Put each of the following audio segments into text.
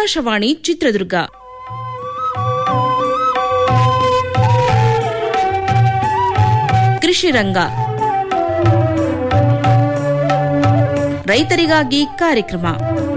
ಆಕಾಶವಾಣಿ ಚಿತ್ರದುರ್ಗ ಕೃಷಿ ರಂಗ ರೈತರಿಗಾಗಿ ಕಾರ್ಯಕ್ರಮ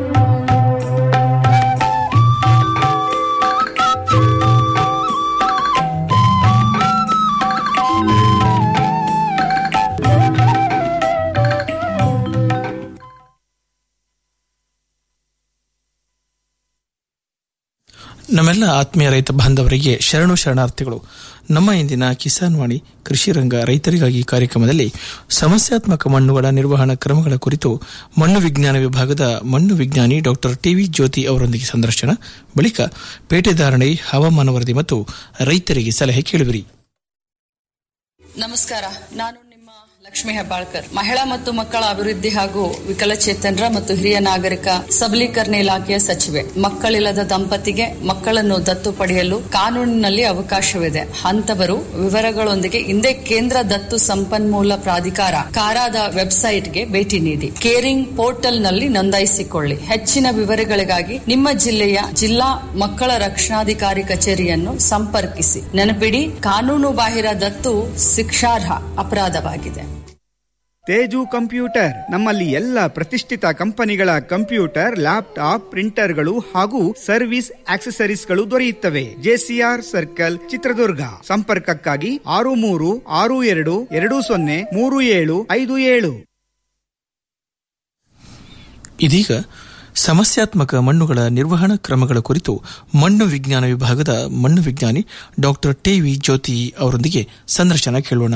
ನಮ್ಮೆಲ್ಲ ಆತ್ಮೀಯ ರೈತ ಬಾಂಧವರಿಗೆ ಶರಣು ಶರಣಾರ್ಥಿಗಳು ನಮ್ಮ ಇಂದಿನ ಕಿಸಾನ್ ವಾಣಿ ಕೃಷಿ ರಂಗ ರೈತರಿಗಾಗಿ ಕಾರ್ಯಕ್ರಮದಲ್ಲಿ ಸಮಸ್ಯಾತ್ಮಕ ಮಣ್ಣುಗಳ ನಿರ್ವಹಣಾ ಕ್ರಮಗಳ ಕುರಿತು ಮಣ್ಣು ವಿಜ್ಞಾನ ವಿಭಾಗದ ಮಣ್ಣು ವಿಜ್ಞಾನಿ ಡಾಕ್ಟರ್ ಟಿವಿ ಜ್ಯೋತಿ ಅವರೊಂದಿಗೆ ಸಂದರ್ಶನ ಬಳಿಕ ಪೇಟೆದಾರಣೆ ಹವಾಮಾನ ವರದಿ ಮತ್ತು ರೈತರಿಗೆ ಸಲಹೆ ಕೇಳುವಿರಿ ನಮಸ್ಕಾರ ನಾನು ನಿಮ್ಮ ಲಕ್ಷ್ಮಿ ಹೆಬ್ಬಾಳ್ಕರ್ ಮಹಿಳಾ ಮತ್ತು ಮಕ್ಕಳ ಅಭಿವೃದ್ಧಿ ಹಾಗೂ ವಿಕಲಚೇತನರ ಮತ್ತು ಹಿರಿಯ ನಾಗರಿಕ ಸಬಲೀಕರಣ ಇಲಾಖೆಯ ಸಚಿವೆ ಮಕ್ಕಳಿಲ್ಲದ ದಂಪತಿಗೆ ಮಕ್ಕಳನ್ನು ದತ್ತು ಪಡೆಯಲು ಕಾನೂನಿನಲ್ಲಿ ಅವಕಾಶವಿದೆ ಅಂತವರು ವಿವರಗಳೊಂದಿಗೆ ಹಿಂದೆ ಕೇಂದ್ರ ದತ್ತು ಸಂಪನ್ಮೂಲ ಪ್ರಾಧಿಕಾರ ಕಾರಾದ ವೆಬ್ಸೈಟ್ಗೆ ಭೇಟಿ ನೀಡಿ ಕೇರಿಂಗ್ ಪೋರ್ಟಲ್ನಲ್ಲಿ ನೋಂದಾಯಿಸಿಕೊಳ್ಳಿ ಹೆಚ್ಚಿನ ವಿವರಗಳಿಗಾಗಿ ನಿಮ್ಮ ಜಿಲ್ಲೆಯ ಜಿಲ್ಲಾ ಮಕ್ಕಳ ರಕ್ಷಣಾಧಿಕಾರಿ ಕಚೇರಿಯನ್ನು ಸಂಪರ್ಕಿಸಿ ನೆನಪಿಡಿ ಕಾನೂನು ಬಾಹಿರ ದತ್ತು ಶಿಕ್ಷಾರ್ಹ ಅಪರಾಧವಾಗಿದೆ ತೇಜು ಕಂಪ್ಯೂಟರ್ ನಮ್ಮಲ್ಲಿ ಎಲ್ಲ ಪ್ರತಿಷ್ಠಿತ ಕಂಪನಿಗಳ ಕಂಪ್ಯೂಟರ್ ಲ್ಯಾಪ್ಟಾಪ್ ಪ್ರಿಂಟರ್ಗಳು ಹಾಗೂ ಸರ್ವಿಸ್ ಆಕ್ಸೆಸರೀಸ್ಗಳು ದೊರೆಯುತ್ತವೆ ಜೆಸಿಆರ್ ಸರ್ಕಲ್ ಚಿತ್ರದುರ್ಗ ಸಂಪರ್ಕಕ್ಕಾಗಿ ಆರು ಮೂರು ಆರು ಎರಡು ಎರಡು ಸೊನ್ನೆ ಮೂರು ಏಳು ಐದು ಏಳು ಇದೀಗ ಸಮಸ್ಯಾತ್ಮಕ ಮಣ್ಣುಗಳ ನಿರ್ವಹಣಾ ಕ್ರಮಗಳ ಕುರಿತು ಮಣ್ಣು ವಿಜ್ಞಾನ ವಿಭಾಗದ ಮಣ್ಣು ವಿಜ್ಞಾನಿ ಡಾಕ್ಟರ್ ಟಿವಿ ಜ್ಯೋತಿ ಅವರೊಂದಿಗೆ ಸಂದರ್ಶನ ಕೇಳೋಣ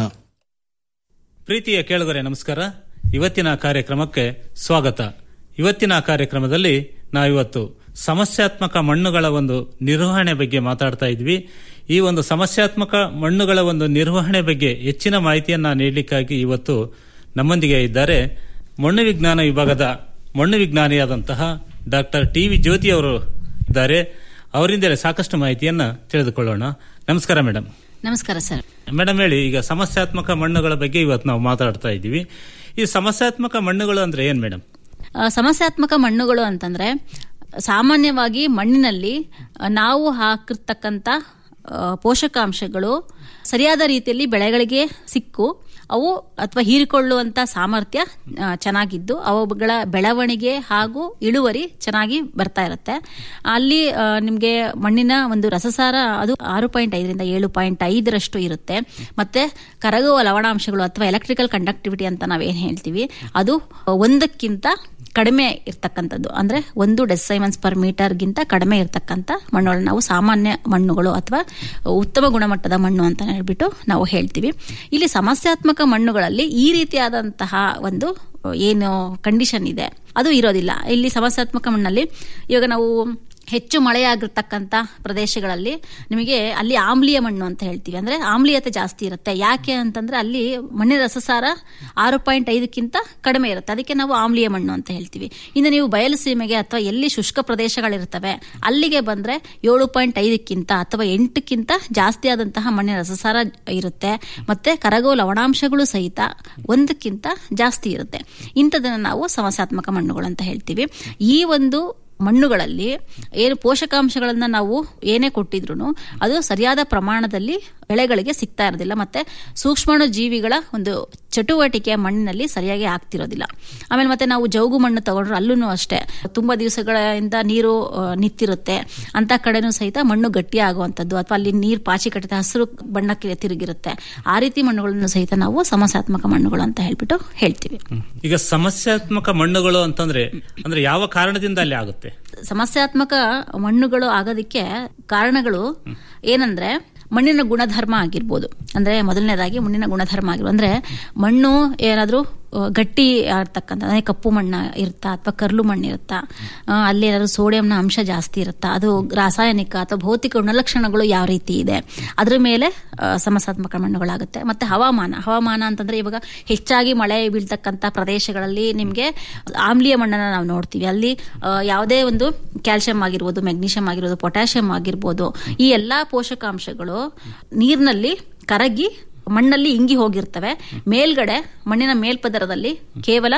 ಪ್ರೀತಿಯ ಕೇಳುಗರೆ ನಮಸ್ಕಾರ ಇವತ್ತಿನ ಕಾರ್ಯಕ್ರಮಕ್ಕೆ ಸ್ವಾಗತ ಇವತ್ತಿನ ಕಾರ್ಯಕ್ರಮದಲ್ಲಿ ನಾವಿವತ್ತು ಸಮಸ್ಯಾತ್ಮಕ ಮಣ್ಣುಗಳ ಒಂದು ನಿರ್ವಹಣೆ ಬಗ್ಗೆ ಮಾತಾಡ್ತಾ ಇದ್ವಿ ಈ ಒಂದು ಸಮಸ್ಯಾತ್ಮಕ ಮಣ್ಣುಗಳ ಒಂದು ನಿರ್ವಹಣೆ ಬಗ್ಗೆ ಹೆಚ್ಚಿನ ಮಾಹಿತಿಯನ್ನ ನೀಡಲಿಕ್ಕಾಗಿ ಇವತ್ತು ನಮ್ಮೊಂದಿಗೆ ಇದ್ದಾರೆ ಮಣ್ಣು ವಿಜ್ಞಾನ ವಿಭಾಗದ ಮಣ್ಣು ವಿಜ್ಞಾನಿಯಾದಂತಹ ಡಾಕ್ಟರ್ ಟಿ ವಿ ಜ್ಯೋತಿ ಅವರು ಇದ್ದಾರೆ ಅವರಿಂದಲೇ ಸಾಕಷ್ಟು ಮಾಹಿತಿಯನ್ನ ತಿಳಿದುಕೊಳ್ಳೋಣ ನಮಸ್ಕಾರ ಮೇಡಮ್ ನಮಸ್ಕಾರ ಸರ್ ಮೇಡಮ್ ಹೇಳಿ ಈಗ ಸಮಸ್ಯಾತ್ಮಕ ಮಣ್ಣುಗಳ ಬಗ್ಗೆ ಇವತ್ತು ನಾವು ಮಾತಾಡ್ತಾ ಇದ್ದೀವಿ ಈ ಸಮಸ್ಯಾತ್ಮಕ ಮಣ್ಣುಗಳು ಅಂದ್ರೆ ಏನ್ ಮೇಡಮ್ ಆ, ಸಮಸ್ಯಾತ್ಮಕ ಮಣ್ಣುಗಳು ಅಂತಂದ್ರೆ ಸಾಮಾನ್ಯವಾಗಿ ಮಣ್ಣಿನಲ್ಲಿ ಆ, ನಾವು ಹಾಕಿರ್ತಕ್ಕಂಥ ಆ, ಪೋಷಕಾಂಶಗಳು ಸರಿಯಾದ ರೀತಿಯಲ್ಲಿ ಬೆಳೆಗಳಿಗೆ ಸಿಕ್ಕು ಅವು ಅಥವಾ ಹೀರಿಕೊಳ್ಳುವಂತ ಸಾಮರ್ಥ್ಯ ಆ, ಚೆನ್ನಾಗಿದ್ದು ಅವುಗಳ ಬೆಳವಣಿಗೆ ಹಾಗೂ ಇಳುವರಿ ಚೆನ್ನಾಗಿ ಬರ್ತಾ ಇರುತ್ತೆ ಅಲ್ಲಿ ಆ, ನಿಮ್ಗೆ ಮಣ್ಣಿನ ಒಂದು ರಸಸಾರ ಅದು ಆರು ಪಾಯಿಂಟ್ ಐದರಿಂದ ಏಳು ಪಾಯಿಂಟ್ ಐದರಷ್ಟು ಇರುತ್ತೆ ಮತ್ತೆ ಕರಗುವ ಲವಣಾಂಶಗಳು ಅಥವಾ ಎಲೆಕ್ಟ್ರಿಕಲ್ ಕಂಡಕ್ಟಿವಿಟಿ ಅಂತ ನಾವೇನ್ ಹೇಳ್ತೀವಿ ಅದು ಒಂದಕ್ಕಿಂತ ಕಡಿಮೆ ಇರ್ತಕ್ಕಂಥದ್ದು ಅಂದ್ರೆ ಒಂದು ಡೆಸೈಮನ್ಸ್ ಪರ್ ಮೀಟರ್ಗಿಂತ ಕಡಿಮೆ ಇರ್ತಕ್ಕಂಥ ಮಣ್ಣುಗಳು ನಾವು ಸಾಮಾನ್ಯ ಮಣ್ಣುಗಳು ಅಥವಾ ಉತ್ತಮ ಗುಣಮಟ್ಟದ ಮಣ್ಣು ಅಂತ ಹೇಳ್ಬಿಟ್ಟು ನಾವು ಹೇಳ್ತೀವಿ ಇಲ್ಲಿ ಸಮಸ್ಯಾತ್ಮಕ ಮಣ್ಣುಗಳಲ್ಲಿ ಈ ರೀತಿಯಾದಂತಹ ಒಂದು ಏನು ಕಂಡೀಷನ್ ಇದೆ ಅದು ಇರೋದಿಲ್ಲ ಇಲ್ಲಿ ಸಮಸ್ಯಾತ್ಮಕ ಮಣ್ಣಲ್ಲಿ ಇವಾಗ ನಾವು ಹೆಚ್ಚು ಮಳೆಯಾಗಿರ್ತಕ್ಕಂಥ ಪ್ರದೇಶಗಳಲ್ಲಿ ನಿಮಗೆ ಅಲ್ಲಿ ಆಮ್ಲೀಯ ಮಣ್ಣು ಅಂತ ಹೇಳ್ತೀವಿ ಅಂದ್ರೆ ಆಮ್ಲೀಯತೆ ಜಾಸ್ತಿ ಇರುತ್ತೆ ಯಾಕೆ ಅಂತಂದ್ರೆ ಅಲ್ಲಿ ಮಣ್ಣಿನ ರಸಸಾರ ಆರು ಪಾಯಿಂಟ್ ಐದಕ್ಕಿಂತ ಕಡಿಮೆ ಇರುತ್ತೆ ಅದಕ್ಕೆ ನಾವು ಆಮ್ಲೀಯ ಮಣ್ಣು ಅಂತ ಹೇಳ್ತೀವಿ ಇನ್ನು ನೀವು ಬಯಲು ಸೀಮೆಗೆ ಅಥವಾ ಎಲ್ಲಿ ಶುಷ್ಕ ಪ್ರದೇಶಗಳಿರ್ತವೆ ಅಲ್ಲಿಗೆ ಬಂದ್ರೆ ಏಳು ಪಾಯಿಂಟ್ ಐದಕ್ಕಿಂತ ಅಥವಾ ಎಂಟಕ್ಕಿಂತ ಜಾಸ್ತಿ ಆದಂತಹ ಮಣ್ಣಿನ ರಸಸಾರ ಇರುತ್ತೆ ಮತ್ತೆ ಕರಗೋ ಲವಣಾಂಶಗಳು ಸಹಿತ ಒಂದಕ್ಕಿಂತ ಜಾಸ್ತಿ ಇರುತ್ತೆ ಇಂಥದನ್ನ ನಾವು ಸಮಸ್ಯಾತ್ಮಕ ಮಣ್ಣುಗಳು ಅಂತ ಹೇಳ್ತೀವಿ ಈ ಒಂದು ಮಣ್ಣುಗಳಲ್ಲಿ ಏನು ಪೋಷಕಾಂಶಗಳನ್ನ ನಾವು ಏನೇ ಕೊಟ್ಟಿದ್ರು ಅದು ಸರಿಯಾದ ಪ್ರಮಾಣದಲ್ಲಿ ಬೆಳೆಗಳಿಗೆ ಸಿಗ್ತಾ ಇರೋದಿಲ್ಲ ಮತ್ತೆ ಸೂಕ್ಷ್ಮಾಣು ಜೀವಿಗಳ ಒಂದು ಚಟುವಟಿಕೆ ಮಣ್ಣಿನಲ್ಲಿ ಸರಿಯಾಗಿ ಆಗ್ತಿರೋದಿಲ್ಲ ಆಮೇಲೆ ಮತ್ತೆ ನಾವು ಜೌಗು ಮಣ್ಣು ತಗೊಂಡ್ರು ಅಲ್ಲೂ ಅಷ್ಟೇ ತುಂಬಾ ದಿವಸಗಳಿಂದ ನೀರು ಆ, ನಿಂತಿರುತ್ತೆ ಅಂತ ಕಡೆನೂ ಸಹಿತ ಮಣ್ಣು ಗಟ್ಟಿ ಆಗುವಂಥದ್ದು ಅಥವಾ ಅಲ್ಲಿ ನೀರು ಪಾಚಿ ಕಟ್ಟಿದ ಹಸಿರು ಬಣ್ಣಕ್ಕೆ ತಿರುಗಿರುತ್ತೆ ಆ ರೀತಿ ಮಣ್ಣುಗಳನ್ನು ಸಹಿತ ನಾವು ಸಮಸ್ಯಾತ್ಮಕ ಮಣ್ಣುಗಳು ಅಂತ ಹೇಳ್ಬಿಟ್ಟು ಹೇಳ್ತೀವಿ ಈಗ ಸಮಸ್ಯಾತ್ಮಕ ಮಣ್ಣುಗಳು ಅಂತಂದ್ರೆ ಅಂದ್ರೆ ಯಾವ ಕಾರಣದಿಂದ ಅಲ್ಲಿ ಆಗುತ್ತೆ ಸಮಸ್ಯಾತ್ಮಕ ಮಣ್ಣುಗಳು ಆಗೋದಕ್ಕೆ ಕಾರಣಗಳು ಏನಂದ್ರೆ ಮಣ್ಣಿನ ಗುಣಧರ್ಮ ಆಗಿರ್ಬೋದು ಅಂದ್ರೆ ಮೊದಲನೇದಾಗಿ ಮಣ್ಣಿನ ಗುಣಧರ್ಮ ಆಗಿರ್ಬೋದು ಅಂದ್ರೆ ಮಣ್ಣು ಏನಾದ್ರೂ ಆ, ಗಟ್ಟಿ ಆಗ್ತಕ್ಕಂಥ ಅಂದ್ರೆ ಕಪ್ಪು ಮಣ್ಣ ಇರುತ್ತಾ ಅಥವಾ ಕರ್ಲು ಮಣ್ಣು ಇರುತ್ತಾ ಆ, ಅಲ್ಲಿ ಏನಾದ್ರು ಸೋಡಿಯಂನ ಅಂಶ ಜಾಸ್ತಿ ಇರುತ್ತಾ ಅದು ರಾಸಾಯನಿಕ ಅಥವಾ ಭೌತಿಕ ಗುಣಲಕ್ಷಣಗಳು ಯಾವ ರೀತಿ ಇದೆ ಅದ್ರ ಮೇಲೆ ಆ, ಸಮಸ್ಯಾತ್ಮಕ ಮಣ್ಣುಗಳಾಗುತ್ತೆ ಮತ್ತೆ ಹವಾಮಾನ ಹವಾಮಾನ ಅಂತಂದ್ರೆ ಇವಾಗ ಹೆಚ್ಚಾಗಿ ಮಳೆ ಬೀಳ್ತಕ್ಕಂಥ ಪ್ರದೇಶಗಳಲ್ಲಿ ನಿಮಗೆ ಆಮ್ಲೀಯ ಮಣ್ಣನ್ನ ನಾವು ನೋಡ್ತೀವಿ ಅಲ್ಲಿ ಆ, ಯಾವುದೇ ಒಂದು ಕ್ಯಾಲ್ಸಿಯಂ ಆಗಿರ್ಬೋದು ಮೆಗ್ನೀಷಿಯಂ ಆಗಿರ್ಬೋದು ಪೊಟ್ಯಾಷಿಯಂ ಆಗಿರ್ಬೋದು ಈ ಎಲ್ಲಾ ಪೋಷಕಾಂಶಗಳು ನೀರಿನಲ್ಲಿ ಕರಗಿ ಮಣ್ಣಲ್ಲಿ ಇಂಗಿ ಹೋಗಿರ್ತವೆ ಮೇಲ್ಗಡೆ ಮಣ್ಣಿನ ಮೇಲ್ಪದರದಲ್ಲಿ ಕೇವಲ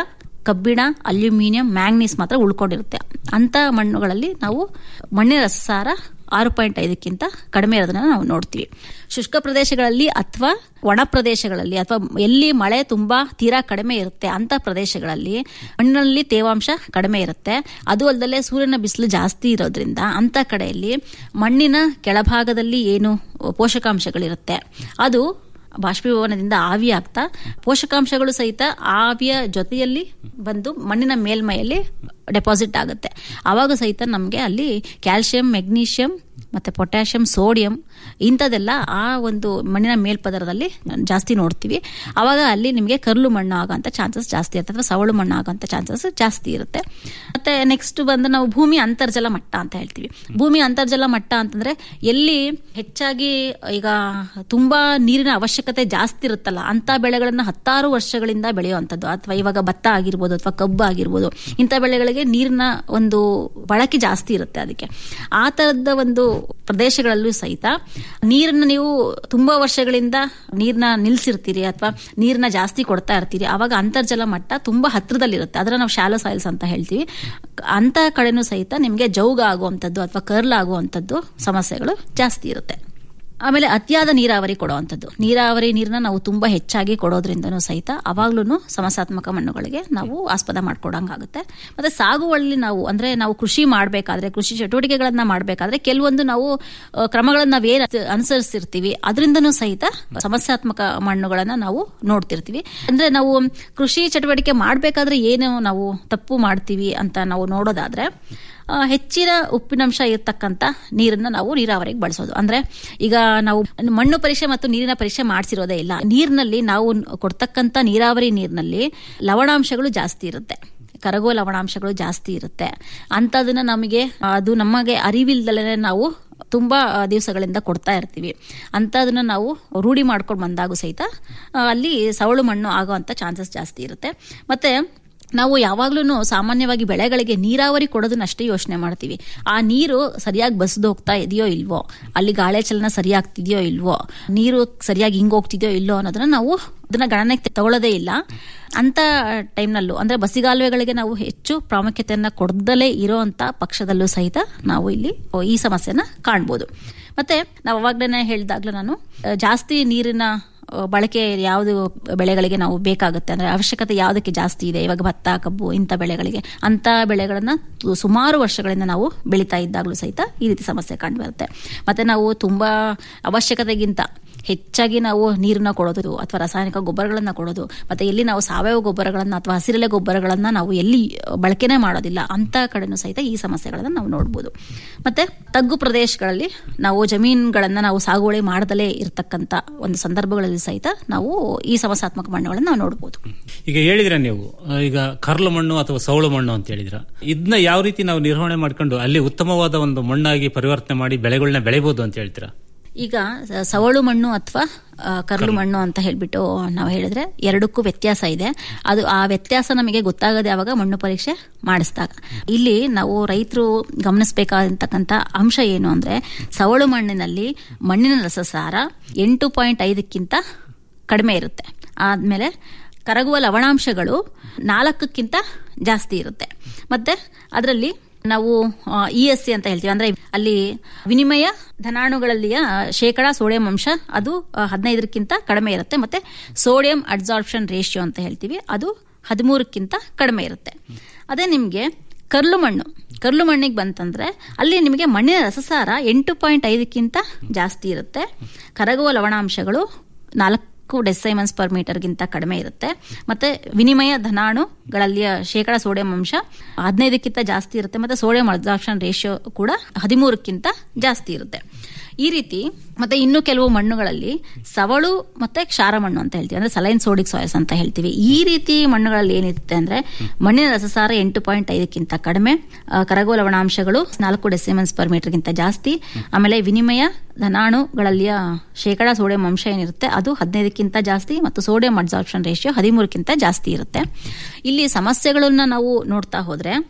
ಕಬ್ಬಿಣ ಅಲ್ಯೂಮಿನಿಯಂ ಮ್ಯಾಂಗ್ನೀಸ್ ಮಾತ್ರ ಉಳ್ಕೊಂಡಿರುತ್ತೆ ಅಂತ ಮಣ್ಣುಗಳಲ್ಲಿ ನಾವು ಮಣ್ಣಿನ ರಸಸಾರ ಆರು ಪಾಯಿಂಟ್ ಐದಕ್ಕಿಂತ ಕಡಿಮೆ ಇರೋದನ್ನ ನಾವು ನೋಡ್ತೀವಿ ಶುಷ್ಕ ಪ್ರದೇಶಗಳಲ್ಲಿ ಅಥವಾ ಒಣ ಪ್ರದೇಶಗಳಲ್ಲಿ ಅಥವಾ ಎಲ್ಲಿ ಮಳೆ ತುಂಬಾ ತೀರಾ ಕಡಿಮೆ ಇರುತ್ತೆ ಅಂತ ಪ್ರದೇಶಗಳಲ್ಲಿ ಮಣ್ಣಿನಲ್ಲಿ ತೇವಾಂಶ ಕಡಿಮೆ ಇರುತ್ತೆ ಅದು ಅಲ್ಲದೆ ಸೂರ್ಯನ ಬಿಸಿಲು ಜಾಸ್ತಿ ಇರೋದ್ರಿಂದ ಅಂತ ಕಡೆಯಲ್ಲಿ ಮಣ್ಣಿನ ಕೆಳಭಾಗದಲ್ಲಿ ಏನು ಪೋಷಕಾಂಶಗಳಿರುತ್ತೆ ಅದು ಬಾಷ್ಪೀಭವನದಿಂದ ಆವಿ ಆಗ್ತಾ ಪೋಷಕಾಂಶಗಳು ಸಹಿತ ಆವಿಯ ಜೊತೆಯಲ್ಲಿ ಬಂದು ಮಣ್ಣಿನ ಮೇಲ್ಮೈಯಲ್ಲಿ ಡೆಪಾಸಿಟ್ ಆಗುತ್ತೆ ಆವಾಗ ಸಹಿತ ನಮಗೆ ಅಲ್ಲಿ ಕ್ಯಾಲ್ಸಿಯಂ ಮೆಗ್ನೀಷಿಯಂ ಮತ್ತೆ ಪೊಟ್ಯಾಷಿಯಂ ಸೋಡಿಯಂ ಇಂಥದೆಲ್ಲ ಆ ಒಂದು ಮಣ್ಣಿನ ಮೇಲ್ಪದರದಲ್ಲಿ ಜಾಸ್ತಿ ನೋಡ್ತೀವಿ ಆವಾಗ ಅಲ್ಲಿ ನಿಮಗೆ ಕರ್ಲು ಮಣ್ಣು ಆಗೋಂಥ ಚಾನ್ಸಸ್ ಜಾಸ್ತಿ ಇರುತ್ತೆ ಅಥವಾ ಸವಳು ಮಣ್ಣು ಆಗೋಂಥ ಚಾನ್ಸಸ್ ಜಾಸ್ತಿ ಇರುತ್ತೆ ಮತ್ತೆ ನೆಕ್ಸ್ಟ್ ಬಂದು ನಾವು ಭೂಮಿ ಅಂತರ್ಜಲ ಮಟ್ಟ ಅಂತ ಹೇಳ್ತೀವಿ ಭೂಮಿ ಅಂತರ್ಜಲ ಮಟ್ಟ ಅಂತಂದ್ರೆ ಎಲ್ಲಿ ಹೆಚ್ಚಾಗಿ ಈಗ ತುಂಬಾ ನೀರಿನ ಅವಶ್ಯಕತೆ ಜಾಸ್ತಿ ಇರುತ್ತಲ್ಲ ಅಂತ ಬೆಳೆಗಳನ್ನ ಹತ್ತಾರು ವರ್ಷಗಳಿಂದ ಬೆಳೆಯುವಂಥದ್ದು ಅಥವಾ ಇವಾಗ ಭತ್ತ ಆಗಿರ್ಬೋದು ಅಥವಾ ಕಬ್ಬು ಆಗಿರ್ಬೋದು ಇಂಥ ಬೆಳೆಗಳಿಗೆ ನೀರಿನ ಒಂದು ಬಳಕೆ ಜಾಸ್ತಿ ಇರುತ್ತೆ ಅದಕ್ಕೆ ಆ ತರದ ಒಂದು ಪ್ರದೇಶಗಳಲ್ಲೂ ಸಹಿತ ನೀರನ್ನ ನೀವು ತುಂಬಾ ವರ್ಷಗಳಿಂದ ನೀರ್ನ ನಿಲ್ಸಿರ್ತೀರಿ ಅಥವಾ ನೀರನ್ನ ಜಾಸ್ತಿ ಕೊಡ್ತಾ ಇರ್ತೀರಿ ಅವಾಗ ಅಂತರ್ಜಲ ಮಟ್ಟ ತುಂಬಾ ಹತ್ರದಲ್ಲಿರುತ್ತೆ ಅದರ ನಾವು ಶಾಲೋ ಸಾಯಿಲ್ಸ್ ಅಂತ ಹೇಳ್ತೀವಿ ಅಂತ ಕಡೆನೂ ಸಹಿತ ನಿಮಗೆ ಜೌಗ ಆಗುವಂಥದ್ದು ಅಥವಾ ಕರ್ಲ್ ಆಗುವಂಥದ್ದು ಸಮಸ್ಯೆಗಳು ಜಾಸ್ತಿ ಇರುತ್ತೆ ಆಮೇಲೆ ಅತಿಯಾದ ನೀರಾವರಿ ಕೊಡುವಂಥದ್ದು ನೀರಾವರಿ ನೀರನ್ನ ನಾವು ತುಂಬಾ ಹೆಚ್ಚಾಗಿ ಕೊಡೋದ್ರಿಂದನೂ ಸಹಿತ ಅವಾಗ್ಲೂ ಸಮಸ್ಯಾತ್ಮಕ ಮಣ್ಣುಗಳಿಗೆ ನಾವು ಆಸ್ಪದ ಮಾಡ್ಕೊಡಂಗಾಗುತ್ತೆ ಮತ್ತೆ ಸಾಗುವಳಿ ನಾವು ಅಂದ್ರೆ ನಾವು ಕೃಷಿ ಮಾಡಬೇಕಾದ್ರೆ ಕೃಷಿ ಚಟುವಟಿಕೆಗಳನ್ನ ಮಾಡಬೇಕಾದ್ರೆ ಕೆಲವೊಂದು ನಾವು ಅಹ್, ಕ್ರಮಗಳನ್ನ ನಾವೇನ್ ಅನುಸರಿಸಿರ್ತೀವಿ ಅದರಿಂದನೂ ಸಹಿತ ಸಮಸ್ಯಾತ್ಮಕ ಮಣ್ಣುಗಳನ್ನ ನಾವು ನೋಡ್ತಿರ್ತೀವಿ ಅಂದ್ರೆ ನಾವು ಕೃಷಿ ಚಟುವಟಿಕೆ ಮಾಡಬೇಕಾದ್ರೆ ಏನು ನಾವು ತಪ್ಪು ಮಾಡ್ತೀವಿ ಅಂತ ನಾವು ನೋಡೋದಾದ್ರೆ ಆ, ಹೆಚ್ಚಿನ ಉಪ್ಪಿನಂಶ ಇರತಕ್ಕಂತ ನೀರನ್ನ ನಾವು ನೀರಾವರಿಗೆ ಬಳಸೋದು ಅಂದ್ರೆ ಈಗ ನಾವು ಮಣ್ಣು ಪರೀಕ್ಷೆ ಮತ್ತು ನೀರಿನ ಪರೀಕ್ಷೆ ಮಾಡಿಸಿರೋದೇ ಇಲ್ಲ ನೀರಿನಲ್ಲಿ ನಾವು ಕೊಡ್ತಕ್ಕಂತ ನೀರಾವರಿ ನೀರಿನಲ್ಲಿ ಲವಣಾಂಶಗಳು ಜಾಸ್ತಿ ಇರುತ್ತೆ ಕರಗೋ ಲವಣಾಂಶಗಳು ಜಾಸ್ತಿ ಇರುತ್ತೆ ಅಂಥದನ್ನ ನಮಗೆ ಅದು ನಮಗೆ ಅರಿವಿಲ್ದಲೇ ನಾವು ತುಂಬಾ ದಿವಸಗಳಿಂದ ಕೊಡ್ತಾ ಇರ್ತೀವಿ ಅಂಥದನ್ನ ನಾವು ರೂಢಿ ಮಾಡ್ಕೊಂಡು ಬಂದಾಗೂ ಸಹಿತ ಆ, ಅಲ್ಲಿ ಸವಳು ಮಣ್ಣು ಆಗೋವಂಥ ಚಾನ್ಸಸ್ ಜಾಸ್ತಿ ಇರುತ್ತೆ ಮತ್ತೆ ನಾವು ಯಾವಾಗ್ಲೂ ಸಾಮಾನ್ಯವಾಗಿ ಬೆಳೆಗಳಿಗೆ ನೀರಾವರಿ ಕೊಡೋದನ್ನ ಅಷ್ಟೇ ಯೋಚನೆ ಮಾಡ್ತೀವಿ ಆ ನೀರು ಸರಿಯಾಗಿ ಬಸ್ದು ಹೋಗ್ತಾ ಇದೆಯೋ ಇಲ್ವೋ ಅಲ್ಲಿ ಗಾಳಿ ಚಲನ ಸರಿಯಾಗ್ತಿದೆಯೋ ಇಲ್ವೋ ನೀರು ಸರಿಯಾಗಿ ಹಿಂಗ್ ಹೋಗ್ತಿದೆಯೋ ಇಲ್ವೋ ಅನ್ನೋದನ್ನ ನಾವು ಅದನ್ನ ಗಣನೆಗೆ ತಗೊಳ್ಳೋದೇ ಇಲ್ಲ ಅಂತ ಟೈಮ್ನಲ್ಲೂ ಅಂದ್ರೆ ಬಸಿಗಾಲುವೆಗಳಿಗೆ ನಾವು ಹೆಚ್ಚು ಪ್ರಾಮುಖ್ಯತೆಯನ್ನ ಕೊಡದಲೇ ಇರೋಂತ ಪಕ್ಷದಲ್ಲೂ ಸಹಿತ ನಾವು ಇಲ್ಲಿ ಈ ಸಮಸ್ಯೆನ ಕಾಣ್ಬೋದು ಮತ್ತೆ ನಾವು ಅವಾಗ್ಲೇ ಹೇಳಿದಾಗ್ಲೂ ನಾನು ಆ, ಜಾಸ್ತಿ ನೀರಿನ ಆ, ಬಳಕೆ ಯಾವುದು ಬೆಳೆಗಳಿಗೆ ನಾವು ಬೇಕಾಗುತ್ತೆ ಅಂದ್ರೆ ಅವಶ್ಯಕತೆ ಯಾವುದಕ್ಕೆ ಜಾಸ್ತಿ ಇದೆ ಇವಾಗ ಭತ್ತ ಕಬ್ಬು ಇಂಥ ಬೆಳೆಗಳಿಗೆ ಅಂತ ಬೆಳೆಗಳನ್ನ ತು- ಸುಮಾರು ವರ್ಷಗಳಿಂದ ನಾವು ಬೆಳೀತಾ ಇದ್ದಾಗಲೂ ಸಹಿತ ಈ ರೀತಿ ಸಮಸ್ಯೆ ಕಂಡು ಬರುತ್ತೆ ಮತ್ತೆ ನಾವು ತುಂಬಾ ಅವಶ್ಯಕತೆಗಿಂತ ಹೆಚ್ಚಾಗಿ ನಾವು ನೀರನ್ನ ಕೊಡೋದು ಅಥವಾ ರಾಸಾಯನಿಕ ಗೊಬ್ಬರಗಳನ್ನ ಕೊಡೋದು ಮತ್ತೆ ಎಲ್ಲಿ ನಾವು ಸಾವಯವ ಗೊಬ್ಬರಗಳನ್ನ ಅಥವಾ ಹಸಿರೆಲೆ ಗೊಬ್ಬರಗಳನ್ನ ನಾವು ಎಲ್ಲಿ ಬಳಕೆನೇ ಮಾಡೋದಿಲ್ಲ ಅಂತ ಕಡೆನೂ ಸಹಿತ ಈ ಸಮಸ್ಯೆಗಳನ್ನ ನಾವು ನೋಡ್ಬೋದು ಮತ್ತೆ ತಗ್ಗು ಪ್ರದೇಶಗಳಲ್ಲಿ ನಾವು ಜಮೀನುಗಳನ್ನ ನಾವು ಸಾಗುವಳಿ ಮಾಡದಲೇ ಇರತಕ್ಕಂತ ಒಂದು ಸಂದರ್ಭಗಳಲ್ಲಿ ಸಹಿತ ನಾವು ಈ ಸಮಸ್ಯಾತ್ಮಕ ಮಣ್ಣುಗಳನ್ನ ನಾವು ನೋಡ್ಬೋದು ಈಗ ಹೇಳಿದ್ರೆ ನೀವು ಆ, ಈಗ ಕರ್ಲು ಮಣ್ಣು ಅಥವಾ ಸೌಳು ಮಣ್ಣು ಅಂತ ಹೇಳಿದ್ರ ಇದನ್ನ ಯಾವ ರೀತಿ ನಾವು ನಿರ್ವಹಣೆ ಮಾಡ್ಕೊಂಡು ಅಲ್ಲಿ ಉತ್ತಮವಾದ ಒಂದು ಮಣ್ಣಾಗಿ ಪರಿವರ್ತನೆ ಮಾಡಿ ಬೆಳೆಗಳನ್ನ ಬೆಳಿಬಹುದು ಅಂತ ಹೇಳ್ತೀರಾ ಈಗ ಸ- ಸವಳು ಮಣ್ಣು ಅಥವಾ ಆ, ಕರ್ಲು ಮಣ್ಣು ಅಂತ ಹೇಳ್ಬಿಟ್ಟು ನಾವು ಹೇಳಿದ್ರೆ ಎರಡಕ್ಕೂ ವ್ಯತ್ಯಾಸ ಇದೆ ಅದು ಆ ವ್ಯತ್ಯಾಸ ನಮಗೆ ಗೊತ್ತಾಗದೆ ಯಾವಾಗ ಮಣ್ಣು ಪರೀಕ್ಷೆ ಮಾಡಿಸಿದಾಗ ಇಲ್ಲಿ ನಾವು ರೈತರು ಗಮನಿಸಬೇಕಾದಂತಕ್ಕಂಥ ಅಂಶ ಏನು ಅಂದ್ರೆ ಸವಳು ಮಣ್ಣಿನಲ್ಲಿ ಮಣ್ಣಿನ ರಸಸಾರ ಎಂಟು ಪಾಯಿಂಟ್ ಐದಕ್ಕಿಂತ ಕಡಿಮೆ ಇರುತ್ತೆ ಆದ್ಮೇಲೆ ಕರಗುವ ಲವಣಾಂಶಗಳು ನಾಲ್ಕಕ್ಕಿಂತ ಜಾಸ್ತಿ ಇರುತ್ತೆ ಮತ್ತೆ ಅದರಲ್ಲಿ ನಾವು ಇ ಎಸ್ ಸಿ ಅಂತ ಹೇಳ್ತೀವಿ ಅಂದ್ರೆ ಅಲ್ಲಿ ವಿನಿಮಯ ಧನಾಣುಗಳಲ್ಲಿಯ ಶೇಕಡ ಸೋಡಿಯಂ ಅಂಶ ಅದು ಆ, ಹದಿನೈದಕ್ಕಿಂತ ಕಡಿಮೆ ಇರುತ್ತೆ ಮತ್ತೆ ಸೋಡಿಯಂ ಅಡ್ಸಾರ್ಪ್ಷನ್ ರೇಷಿಯೋ ಅಂತ ಹೇಳ್ತೀವಿ ಅದು ಹದಿಮೂರಕ್ಕಿಂತ ಕಡಿಮೆ ಇರುತ್ತೆ ಅದೇ ನಿಮಗೆ ಕರ್ಲು ಮಣ್ಣು ಕರ್ಲು ಮಣ್ಣಿಗೆ ಬಂತಂದ್ರೆ ಅಲ್ಲಿ ನಿಮಗೆ ಮಣ್ಣಿನ ರಸಸಾರ ಎಂಟು ಪಾಯಿಂಟ್ ಐದಕ್ಕಿಂತ ಜಾಸ್ತಿ ಇರುತ್ತೆ ಕರಗುವ ಲವಣಾಂಶಗಳು ನಾಲ್ಕು ಡೆಸೈಮನ್ಸ್ ಪರ್ ಮೀಟರ್ಗಿಂತ ಕಡಿಮೆ ಇರುತ್ತೆ ಮತ್ತೆ ವಿನಿಮಯ ಧನಾಣುಗಳಲ್ಲಿಯ ಶೇಕಡ ಸೋಡಿಯಂ ಅಂಶ ಹದಿನೈದಕ್ಕಿಂತ ಜಾಸ್ತಿ ಇರುತ್ತೆ ಮತ್ತೆ ಸೋಡಿಯಂ ಅಬ್ಸಾರ್ಪ್ಷನ್ ರೇಷಿಯೋ ಕೂಡ ಹದಿಮೂರಕ್ಕಿಂತ ಜಾಸ್ತಿ ಇರುತ್ತೆ ಈ ರೀತಿ ಮತ್ತೆ ಇನ್ನು ಕೆಲವು ಮಣ್ಣುಗಳಲ್ಲಿ ಸವಳು ಮತ್ತೆ ಕ್ಷಾರ ಮಣ್ಣು ಅಂತ ಹೇಳ್ತೀವಿ ಅಂದ್ರೆ ಸಲೈನ್ ಸೋಡಿಕ್ ಸಾಯಲ್ಸ್ ಅಂತ ಹೇಳ್ತೀವಿ ಈ ರೀತಿ ಮಣ್ಣುಗಳಲ್ಲಿ ಏನಿರುತ್ತೆ ಅಂದ್ರೆ ಮಣ್ಣಿನ ರಸಸಾರ ಎಂಟು ಪಾಯಿಂಟ್ ಐದಕ್ಕಿಂತ ಕಡಿಮೆ ಆ, ಕರಗುವ ಲವಣಾಂಶಗಳು ನಾಲ್ಕು ಡೆಸಿಮೆನ್ಸ್ ಪರ್ ಮೀಟರ್ಗಿಂತ ಜಾಸ್ತಿ ಆಮೇಲೆ ವಿನಿಮಯ ಧನಾಣುಗಳಲ್ಲಿಯ ಶೇಕಡ ಸೋಡಿಯಂ ಅಂಶ ಏನಿರುತ್ತೆ ಅದು ಹದಿನೈದಕ್ಕಿಂತ ಜಾಸ್ತಿ ಮತ್ತು ಸೋಡಿಯಂ ಅಬ್ಸಾರ್ಪ್ಷನ್ ರೇಷಿಯೋ ಹದಿಮೂರಕ್ಕಿಂತ ಜಾಸ್ತಿ ಇರುತ್ತೆ ಇಲ್ಲಿ ಸಮಸ್ಯೆಗಳನ್ನ ನಾವು ನೋಡ್ತಾ ಹೋದ್ರೆ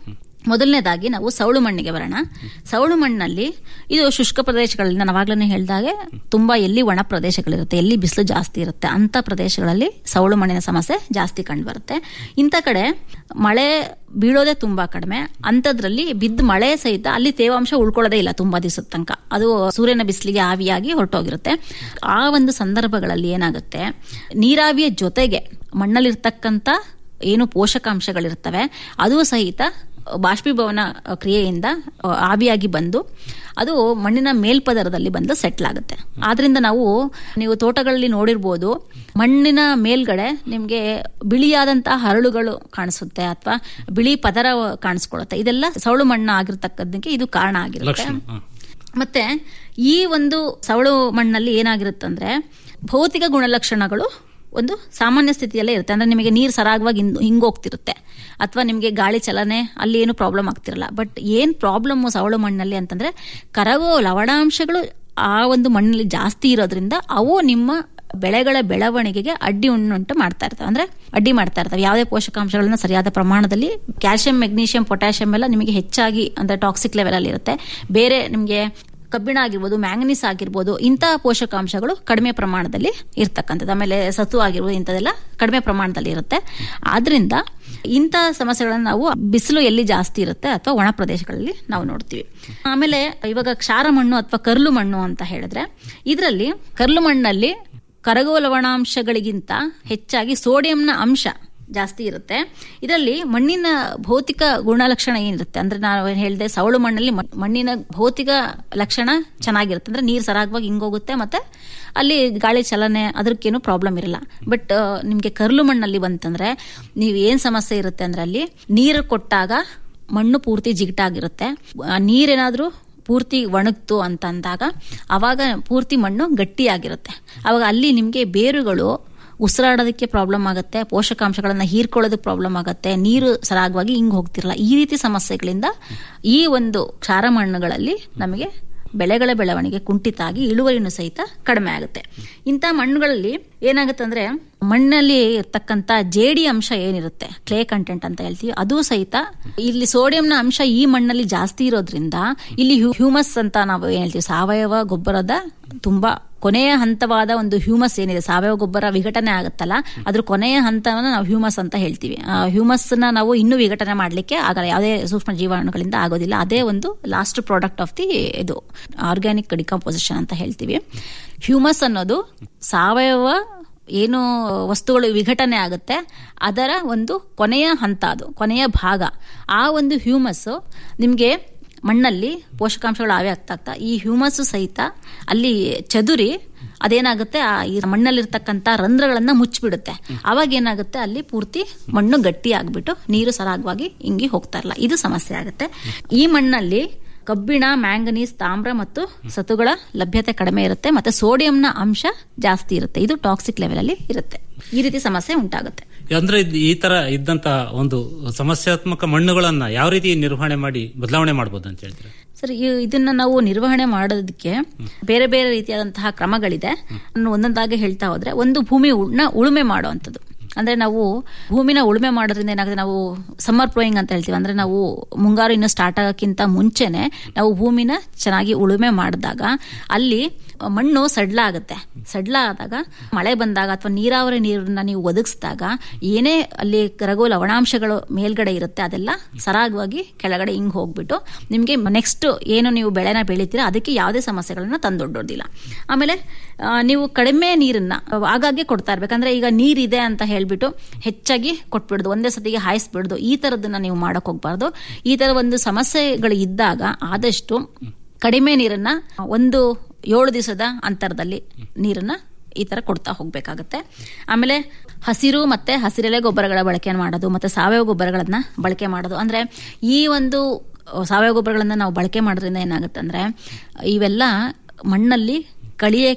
ಮೊದಲನೇದಾಗಿ ನಾವು ಸೌಳು ಮಣ್ಣಿಗೆ ಬರೋಣ ಸೌಳು ಮಣ್ಣಲ್ಲಿ ಇದು ಶುಷ್ಕ ಪ್ರದೇಶಗಳಲ್ಲಿ ನಾನು ಅವಾಗ್ಲೇ ಹೇಳಿದಾಗೆ ತುಂಬಾ ಎಲ್ಲಿ ಒಣ ಪ್ರದೇಶಗಳಿರುತ್ತೆ ಎಲ್ಲಿ ಬಿಸಿಲು ಜಾಸ್ತಿ ಇರುತ್ತೆ ಅಂತ ಪ್ರದೇಶಗಳಲ್ಲಿ ಸೌಳು ಮಣ್ಣಿನ ಸಮಸ್ಯೆ ಜಾಸ್ತಿ ಕಂಡು ಬರುತ್ತೆ ಇಂಥ ಕಡೆ ಮಳೆ ಬೀಳೋದೇ ತುಂಬಾ ಕಡಿಮೆ ಅಂಥದ್ರಲ್ಲಿ ಬಿದ್ದ ಮಳೆ ಸಹಿತ ಅಲ್ಲಿ ತೇವಾಂಶ ಉಳ್ಕೊಳ್ಳೋದೇ ಇಲ್ಲ ತುಂಬಾ ದಿವಸದ ತನಕ ಅದು ಸೂರ್ಯನ ಬಿಸಿಲಿಗೆ ಆವಿಯಾಗಿ ಹೊರಟೋಗಿರುತ್ತೆ ಆ ಒಂದು ಸಂದರ್ಭಗಳಲ್ಲಿ ಏನಾಗುತ್ತೆ ನೀರಾವಿಯ ಜೊತೆಗೆ ಮಣ್ಣಲ್ಲಿರ್ತಕ್ಕಂಥ ಏನು ಪೋಷಕಾಂಶಗಳಿರ್ತವೆ ಅದು ಸಹಿತ ಬಾಷ್ಪೀಭವನ ಕ್ರಿಯೆಯಿಂದ ಆವಿಯಾಗಿ ಬಂದು ಅದು ಮಣ್ಣಿನ ಮೇಲ್ಪದರದಲ್ಲಿ ಬಂದು ಸೆಟ್ಲ್ ಆಗುತ್ತೆ ಆದ್ರಿಂದ ನಾವು ನೀವು ತೋಟಗಳಲ್ಲಿ ನೋಡಿರ್ಬೋದು ಮಣ್ಣಿನ ಮೇಲ್ಗಡೆ ನಿಮಗೆ ಬಿಳಿಯಾದಂತಹ ಹರಳುಗಳು ಕಾಣಿಸುತ್ತೆ ಅಥವಾ ಬಿಳಿ ಪದರ ಕಾಣಿಸ್ಕೊಳ್ಳುತ್ತೆ ಇದೆಲ್ಲ ಸೌಳು ಮಣ್ಣು ಆಗಿರ್ತಕ್ಕದ್ದಕ್ಕೆ ಇದು ಕಾರಣ ಆಗಿರುತ್ತೆ ಲಕ್ಷಣ ಹ. ಮತ್ತೆ ಈ ಒಂದು ಸವಳು ಮಣ್ಣಲ್ಲಿ ಏನಾಗಿರುತ್ತಂದ್ರೆ ಭೌತಿಕ ಗುಣಲಕ್ಷಣಗಳು ಒಂದು ಸಾಮಾನ್ಯ ಸ್ಥಿತಿಯಲ್ಲೇ ಇರುತ್ತೆ ಅಂದ್ರೆ ನಿಮಗೆ ನೀರು ಸರಾಗವಾಗಿ ಹಿಂಗ್- ಹಿಂಗೋಗ್ತಿರುತ್ತೆ ಅಥವಾ ನಿಮಗೆ ಗಾಳಿ ಚಲನೆ ಅಲ್ಲಿ ಏನು ಪ್ರಾಬ್ಲಮ್ ಆಗ್ತಿರಲ್ಲ ಬಟ್ ಏನ್ ಪ್ರಾಬ್ಲಮ್ ಸವಳು ಮಣ್ಣಲ್ಲಿ ಅಂತಂದ್ರೆ ಕರಗೋ ಲವಣಾಂಶಗಳು ಆ ಒಂದು ಮಣ್ಣಲ್ಲಿ ಜಾಸ್ತಿ ಇರೋದ್ರಿಂದ ಅವು ನಿಮ್ಮ ಬೆಳೆಗಳ ಬೆಳವಣಿಗೆಗೆ ಅಡ್ಡಿ ಉಣ್ಣುಂಟು ಮಾಡ್ತಾ ಇರ್ತವೆ ಅಂದ್ರೆ ಅಡ್ಡಿ ಮಾಡ್ತಾ ಇರ್ತವೆ ಯಾವುದೇ ಪೋಷಕಾಂಶಗಳನ್ನ ಸರಿಯಾದ ಪ್ರಮಾಣದಲ್ಲಿ ಕ್ಯಾಲ್ಸಿಯಂ ಮೆಗ್ನೀಷಿಯಂ ಪೊಟ್ಯಾಷಿಯಂ ಎಲ್ಲ ನಿಮಗೆ ಹೆಚ್ಚಾಗಿ ಅಂದ್ರೆ ಟಾಕ್ಸಿಕ್ ಲೆವೆಲ್ ಅಲ್ಲಿ ಇರುತ್ತೆ ಬೇರೆ ನಿಮಗೆ ಕಬ್ಬಿಣ ಆಗಿರ್ಬೋದು ಮ್ಯಾಂಗನೀಸ್ ಆಗಿರ್ಬೋದು ಇಂತಹ ಪೋಷಕಾಂಶಗಳು ಕಡಿಮೆ ಪ್ರಮಾಣದಲ್ಲಿ ಇರ್ತಕ್ಕಂಥದ್ದು ಆಮೇಲೆ ಸತು ಆಗಿರ್ಬೋದು ಇಂಥದೆಲ್ಲ ಕಡಿಮೆ ಪ್ರಮಾಣದಲ್ಲಿ ಇರುತ್ತೆ ಆದ್ರಿಂದ ಇಂಥ ಸಮಸ್ಯೆಗಳನ್ನ ನಾವು ಬಿಸಿಲು ಎಲ್ಲಿ ಜಾಸ್ತಿ ಇರುತ್ತೆ ಅಥವಾ ಒಣ ಪ್ರದೇಶಗಳಲ್ಲಿ ನಾವು ನೋಡ್ತೀವಿ ಆಮೇಲೆ ಇವಾಗ ಕ್ಷಾರ ಮಣ್ಣು ಅಥವಾ ಕರ್ಲು ಮಣ್ಣು ಅಂತ ಹೇಳಿದ್ರೆ ಇದರಲ್ಲಿ ಕರ್ಲು ಮಣ್ಣಲ್ಲಿ ಕರಗುವ ಲವಣಾಂಶಗಳಿಗಿಂತ ಹೆಚ್ಚಾಗಿ ಸೋಡಿಯಂನ ಅಂಶ ಜಾಸ್ತಿ ಇರುತ್ತೆ ಇದರಲ್ಲಿ ಮಣ್ಣಿನ ಭೌತಿಕ ಗುಣಲಕ್ಷಣ ಏನಿರುತ್ತೆ ಅಂದ್ರೆ ನಾವು ಏನ್ ಹೇಳಿದೆ ಸವಳು ಮಣ್ಣಲ್ಲಿ ಮ- ಮಣ್ಣಿನ ಭೌತಿಕ ಲಕ್ಷಣ ಚೆನ್ನಾಗಿರುತ್ತೆ ಅಂದ್ರೆ ನೀರು ಸರಾಗವಾಗಿ ಹಿಂಗೋಗುತ್ತೆ ಮತ್ತೆ ಅಲ್ಲಿ ಗಾಳಿ ಚಲನೆ ಅದಕ್ಕೇನು ಪ್ರಾಬ್ಲಮ್ ಇರಲ್ಲ ಬಟ್ ನಿಮಗೆ ಕರ್ಲು ಮಣ್ಣಲ್ಲಿ ಬಂತಂದ್ರೆ ನೀವು ಏನ್ ಸಮಸ್ಯೆ ಇರುತ್ತೆ ಅಂದ್ರೆ ಅಲ್ಲಿ ನೀರು ಕೊಟ್ಟಾಗ ಮಣ್ಣು ಪೂರ್ತಿ ಜಿಗಟಾಗಿರುತ್ತೆ ಆ ನೀರೇನಾದ್ರೂ ಪೂರ್ತಿ ಒಣಗ್ತು ಅಂತ ಅಂದಾಗ ಅವಾಗ ಪೂರ್ತಿ ಮಣ್ಣು ಗಟ್ಟಿಯಾಗಿರುತ್ತೆ ಅವಾಗ ಅಲ್ಲಿ ನಿಮಗೆ ಬೇರುಗಳು ಉಸಿರಾಡೋದಕ್ಕೆ ಪ್ರಾಬ್ಲಮ್ ಆಗುತ್ತೆ ಪೋಷಕಾಂಶಗಳನ್ನ ಹೀರ್ಕೊಳ್ಳೋದಕ್ಕೆ ಪ್ರಾಬ್ಲಮ್ ಆಗುತ್ತೆ ನೀರು ಸರಾಗವಾಗಿ ಹಿಂಗ್ ಹೋಗ್ತಿರಲ್ಲ ಈ ರೀತಿ ಸಮಸ್ಯೆಗಳಿಂದ ಈ ಒಂದು ಕ್ಷಾರ ಮಣ್ಣುಗಳಲ್ಲಿ ನಮಗೆ ಬೆಳೆಗಳ ಬೆಳವಣಿಗೆ ಕುಂಠಿತ ಆಗಿ ಇಳುವರಿನೂ ಸಹಿತ ಕಡಿಮೆ ಆಗುತ್ತೆ ಇಂಥ ಮಣ್ಣುಗಳಲ್ಲಿ ಏನಾಗುತ್ತೆ ಅಂದ್ರೆ ಮಣ್ಣಲ್ಲಿ ಇರ್ತಕ್ಕಂಥ ಜೇಡಿ ಅಂಶ ಏನಿರುತ್ತೆ ಕ್ಲೇ ಕಂಟೆಂಟ್ ಅಂತ ಹೇಳ್ತೀವಿ ಅದು ಸಹಿತ ಇಲ್ಲಿ ಸೋಡಿಯಂನ ಅಂಶ ಈ ಮಣ್ಣಲ್ಲಿ ಜಾಸ್ತಿ ಇರೋದ್ರಿಂದ ಇಲ್ಲಿ ಹ್ಯೂ- ಹ್ಯೂಮಸ್ ಅಂತ ನಾವು ಏನ್ ಹೇಳ್ತೀವಿ ಸಾವಯವ ಗೊಬ್ಬರದ ತುಂಬಾ ಕೊನೆಯ ಹಂತವಾದ ಒಂದು ಹ್ಯೂಮಸ್ ಏನಿದೆ ಸಾವಯವ ಗೊಬ್ಬರ ವಿಘಟನೆ ಆಗುತ್ತಲ್ಲ ಅದ್ರ ಕೊನೆಯ ಹಂತವನ್ನ ನಾವು ಹ್ಯೂಮಸ್ ಅಂತ ಹೇಳ್ತೀವಿ ಆ ಹ್ಯೂಮಸ್ ನ ನಾವು ಇನ್ನೂ ವಿಘಟನೆ ಮಾಡ್ಲಿಕ್ಕೆ ಆಗಲ್ಲ ಯಾವುದೇ ಸೂಕ್ಷ್ಮ ಜೀವಾಣುಗಳಿಂದ ಆಗೋದಿಲ್ಲ ಅದೇ ಒಂದು ಲಾಸ್ಟ್ ಪ್ರಾಡಕ್ಟ್ ಆಫ್ ದಿ ಇದು ಆರ್ಗ್ಯಾನಿಕ್ ಡಿಕಂಪೋಸಿಷನ್ ಅಂತ ಹೇಳ್ತೀವಿ ಹ್ಯೂಮಸ್ ಅನ್ನೋದು ಸಾವಯವ ಏನು ವಸ್ತುಗಳು ವಿಘಟನೆ ಆಗುತ್ತೆ ಅದರ ಒಂದು ಕೊನೆಯ ಹಂತ ಅದು ಕೊನೆಯ ಭಾಗ ಆ ಒಂದು ಹ್ಯೂಮಸ್ ನಿಮಗೆ ಮಣ್ಣಲ್ಲಿ ಪೋಷಕಾಂಶಗಳು ಆವೆ ಆಗ್ತಾ ಆಗ್ತಾ ಈ ಹ್ಯೂಮಸ್ ಸಹಿತ ಅಲ್ಲಿ ಚದುರಿ ಅದೇನಾಗುತ್ತೆ ಆ ಈ ಮಣ್ಣಲ್ಲಿರ್ತಕ್ಕಂಥ ರಂಧ್ರಗಳನ್ನ ಮುಚ್ಚಿಬಿಡುತ್ತೆ ಅವಾಗ ಏನಾಗುತ್ತೆ ಅಲ್ಲಿ ಪೂರ್ತಿ ಮಣ್ಣು ಗಟ್ಟಿ ಆಗ್ಬಿಟ್ಟು ನೀರು ಸರಾಗವಾಗಿ ಹಿಂಗಿ ಹೋಗ್ತಾ ಇರಲ್ಲ ಇದು ಸಮಸ್ಯೆ ಆಗುತ್ತೆ ಈ ಮಣ್ಣಲ್ಲಿ ಕಬ್ಬಿಣ ಮ್ಯಾಂಗನೀಸ್ ತಾಮ್ರ ಮತ್ತು ಸತುಗಳ ಲಭ್ಯತೆ ಕಡಿಮೆ ಇರುತ್ತೆ ಮತ್ತೆ ಸೋಡಿಯಂನ ಅಂಶ ಜಾಸ್ತಿ ಇರುತ್ತೆ ಇದು ಟಾಕ್ಸಿಕ್ ಲೆವೆಲ್ ಅಲ್ಲಿ ಇರುತ್ತೆ ಈ ರೀತಿ ಸಮಸ್ಯೆ ಉಂಟಾಗುತ್ತೆ ಅಂದ್ರೆ ಇದ್- ಈ ತರ ಇದ್ದಂತ ಒಂದು ಸಮಸ್ಯಾತ್ಮಕ ಮಣ್ಣುಗಳನ್ನ ಯಾವ ರೀತಿ ನಿರ್ವಹಣೆ ಮಾಡಿ ಬದಲಾವಣೆ ಮಾಡಬಹುದು ಅಂತ ಹೇಳ್ತೀರಾ ಸರ್ ಈ- ಇದನ್ನ ನಾವು ನಿರ್ವಹಣೆ ಮಾಡೋದಕ್ಕೆ ಬೇರೆ ಬೇರೆ ರೀತಿಯಾದಂತಹ ಕ್ರಮಗಳಿದೆ ನಾನು ಒಂದೊಂದಾಗಿ ಹೇಳ್ತಾ ಹೋದ್ರೆ ಒಂದು ಭೂಮಿ ಉಳ್ನ ಉಳುಮೆ ಮಾಡುವಂಥದ್ದು ಅಂದ್ರೆ ನಾವು ಭೂಮಿನ ಉಳುಮೆ ಮಾಡೋದ್ರಿಂದ ಏನಾಗುತ್ತೆ ನಾವು ಸಮ್ಮರ್ ಪ್ಲೋಯಿಂಗ್ ಅಂತ ಹೇಳ್ತೀವಿ ಅಂದ್ರೆ ನಾವು ಮುಂಗಾರು ಇನ್ನು ಸ್ಟಾರ್ಟ್ ಆಗೋಕ್ಕಿಂತ ಮುಂಚೆನೆ ನಾವು ಭೂಮಿನ ಚೆನ್ನಾಗಿ ಉಳುಮೆ ಮಾಡಿದಾಗ ಅಲ್ಲಿ ಮಣ್ಣು ಸಡ್ಲ ಆಗುತ್ತೆ ಸಡ್ಲ ಆದಾಗ ಮಳೆ ಬಂದಾಗ ಅಥವಾ ನೀರಾವರಿ ನೀರನ್ನ ನೀವು ಒದಗಿಸಿದಾಗ ಏನೇ ಅಲ್ಲಿ ಕರಗೋ ಲವಣಾಂಶಗಳು ಮೇಲ್ಗಡೆ ಇರುತ್ತೆ ಅದೆಲ್ಲ ಸರಾಗವಾಗಿ ಕೆಳಗಡೆ ಹಿಂಗ್ ಹೋಗ್ಬಿಟ್ಟು ನಿಮಗೆ ನೆಕ್ಸ್ಟ್ ಏನು ನೀವು ಬೆಳೆನ ಬೆಳಿತೀರಾ ಅದಕ್ಕೆ ಯಾವುದೇ ಸಮಸ್ಯೆಗಳನ್ನ ತಂದೊಡ್ಡೋದಿಲ್ಲ ಆಮೇಲೆ ಆ, ನೀವು ಕಡಿಮೆ ನೀರನ್ನ ಆಗಾಗ್ಗೆ ಕೊಡ್ತಾ ಇರ್ಬೇಕಂದ್ರೆ ಈಗ ನೀರಿದೆ ಅಂತ ಹೇಳ್ಬಿಟ್ಟು ಹೆಚ್ಚಾಗಿ ಕೊಟ್ಬಿಡ್ದು ಒಂದೇ ಸತಿಗೆ ಹಾಯಿಸ್ಬಿಡ್ದು ಈ ತರದನ್ನ ನೀವು ಮಾಡಕ್ ಹೋಗ್ಬಾರ್ದು ಈ ತರ ಒಂದು ಸಮಸ್ಯೆಗಳು ಇದ್ದಾಗ ಆದಷ್ಟು ಕಡಿಮೆ ನೀರನ್ನ ಒಂದು ಏಳು ದಿವಸದ ಅಂತರದಲ್ಲಿ ನೀರನ್ನ ಈ ತರ ಕೊಡ್ತಾ ಹೋಗ್ಬೇಕಾಗತ್ತೆ ಆಮೇಲೆ ಹಸಿರು ಮತ್ತೆ ಹಸಿರೆಲೆ ಗೊಬ್ಬರಗಳ ಬಳಕೆ ಮಾಡೋದು ಮತ್ತೆ ಸಾವಯವ ಗೊಬ್ಬರಗಳನ್ನ ಬಳಕೆ ಮಾಡೋದು ಅಂದ್ರೆ ಈ ಒಂದು ಸಾವಯವ ಗೊಬ್ಬರಗಳನ್ನ ನಾವು ಬಳಕೆ ಮಾಡೋದ್ರಿಂದ ಏನಾಗುತ್ತೆ ಅಂದ್ರೆ ಇವೆಲ್ಲ ಮಣ್ಣಲ್ಲಿ ಕಳಿಯಕ್ಕೆ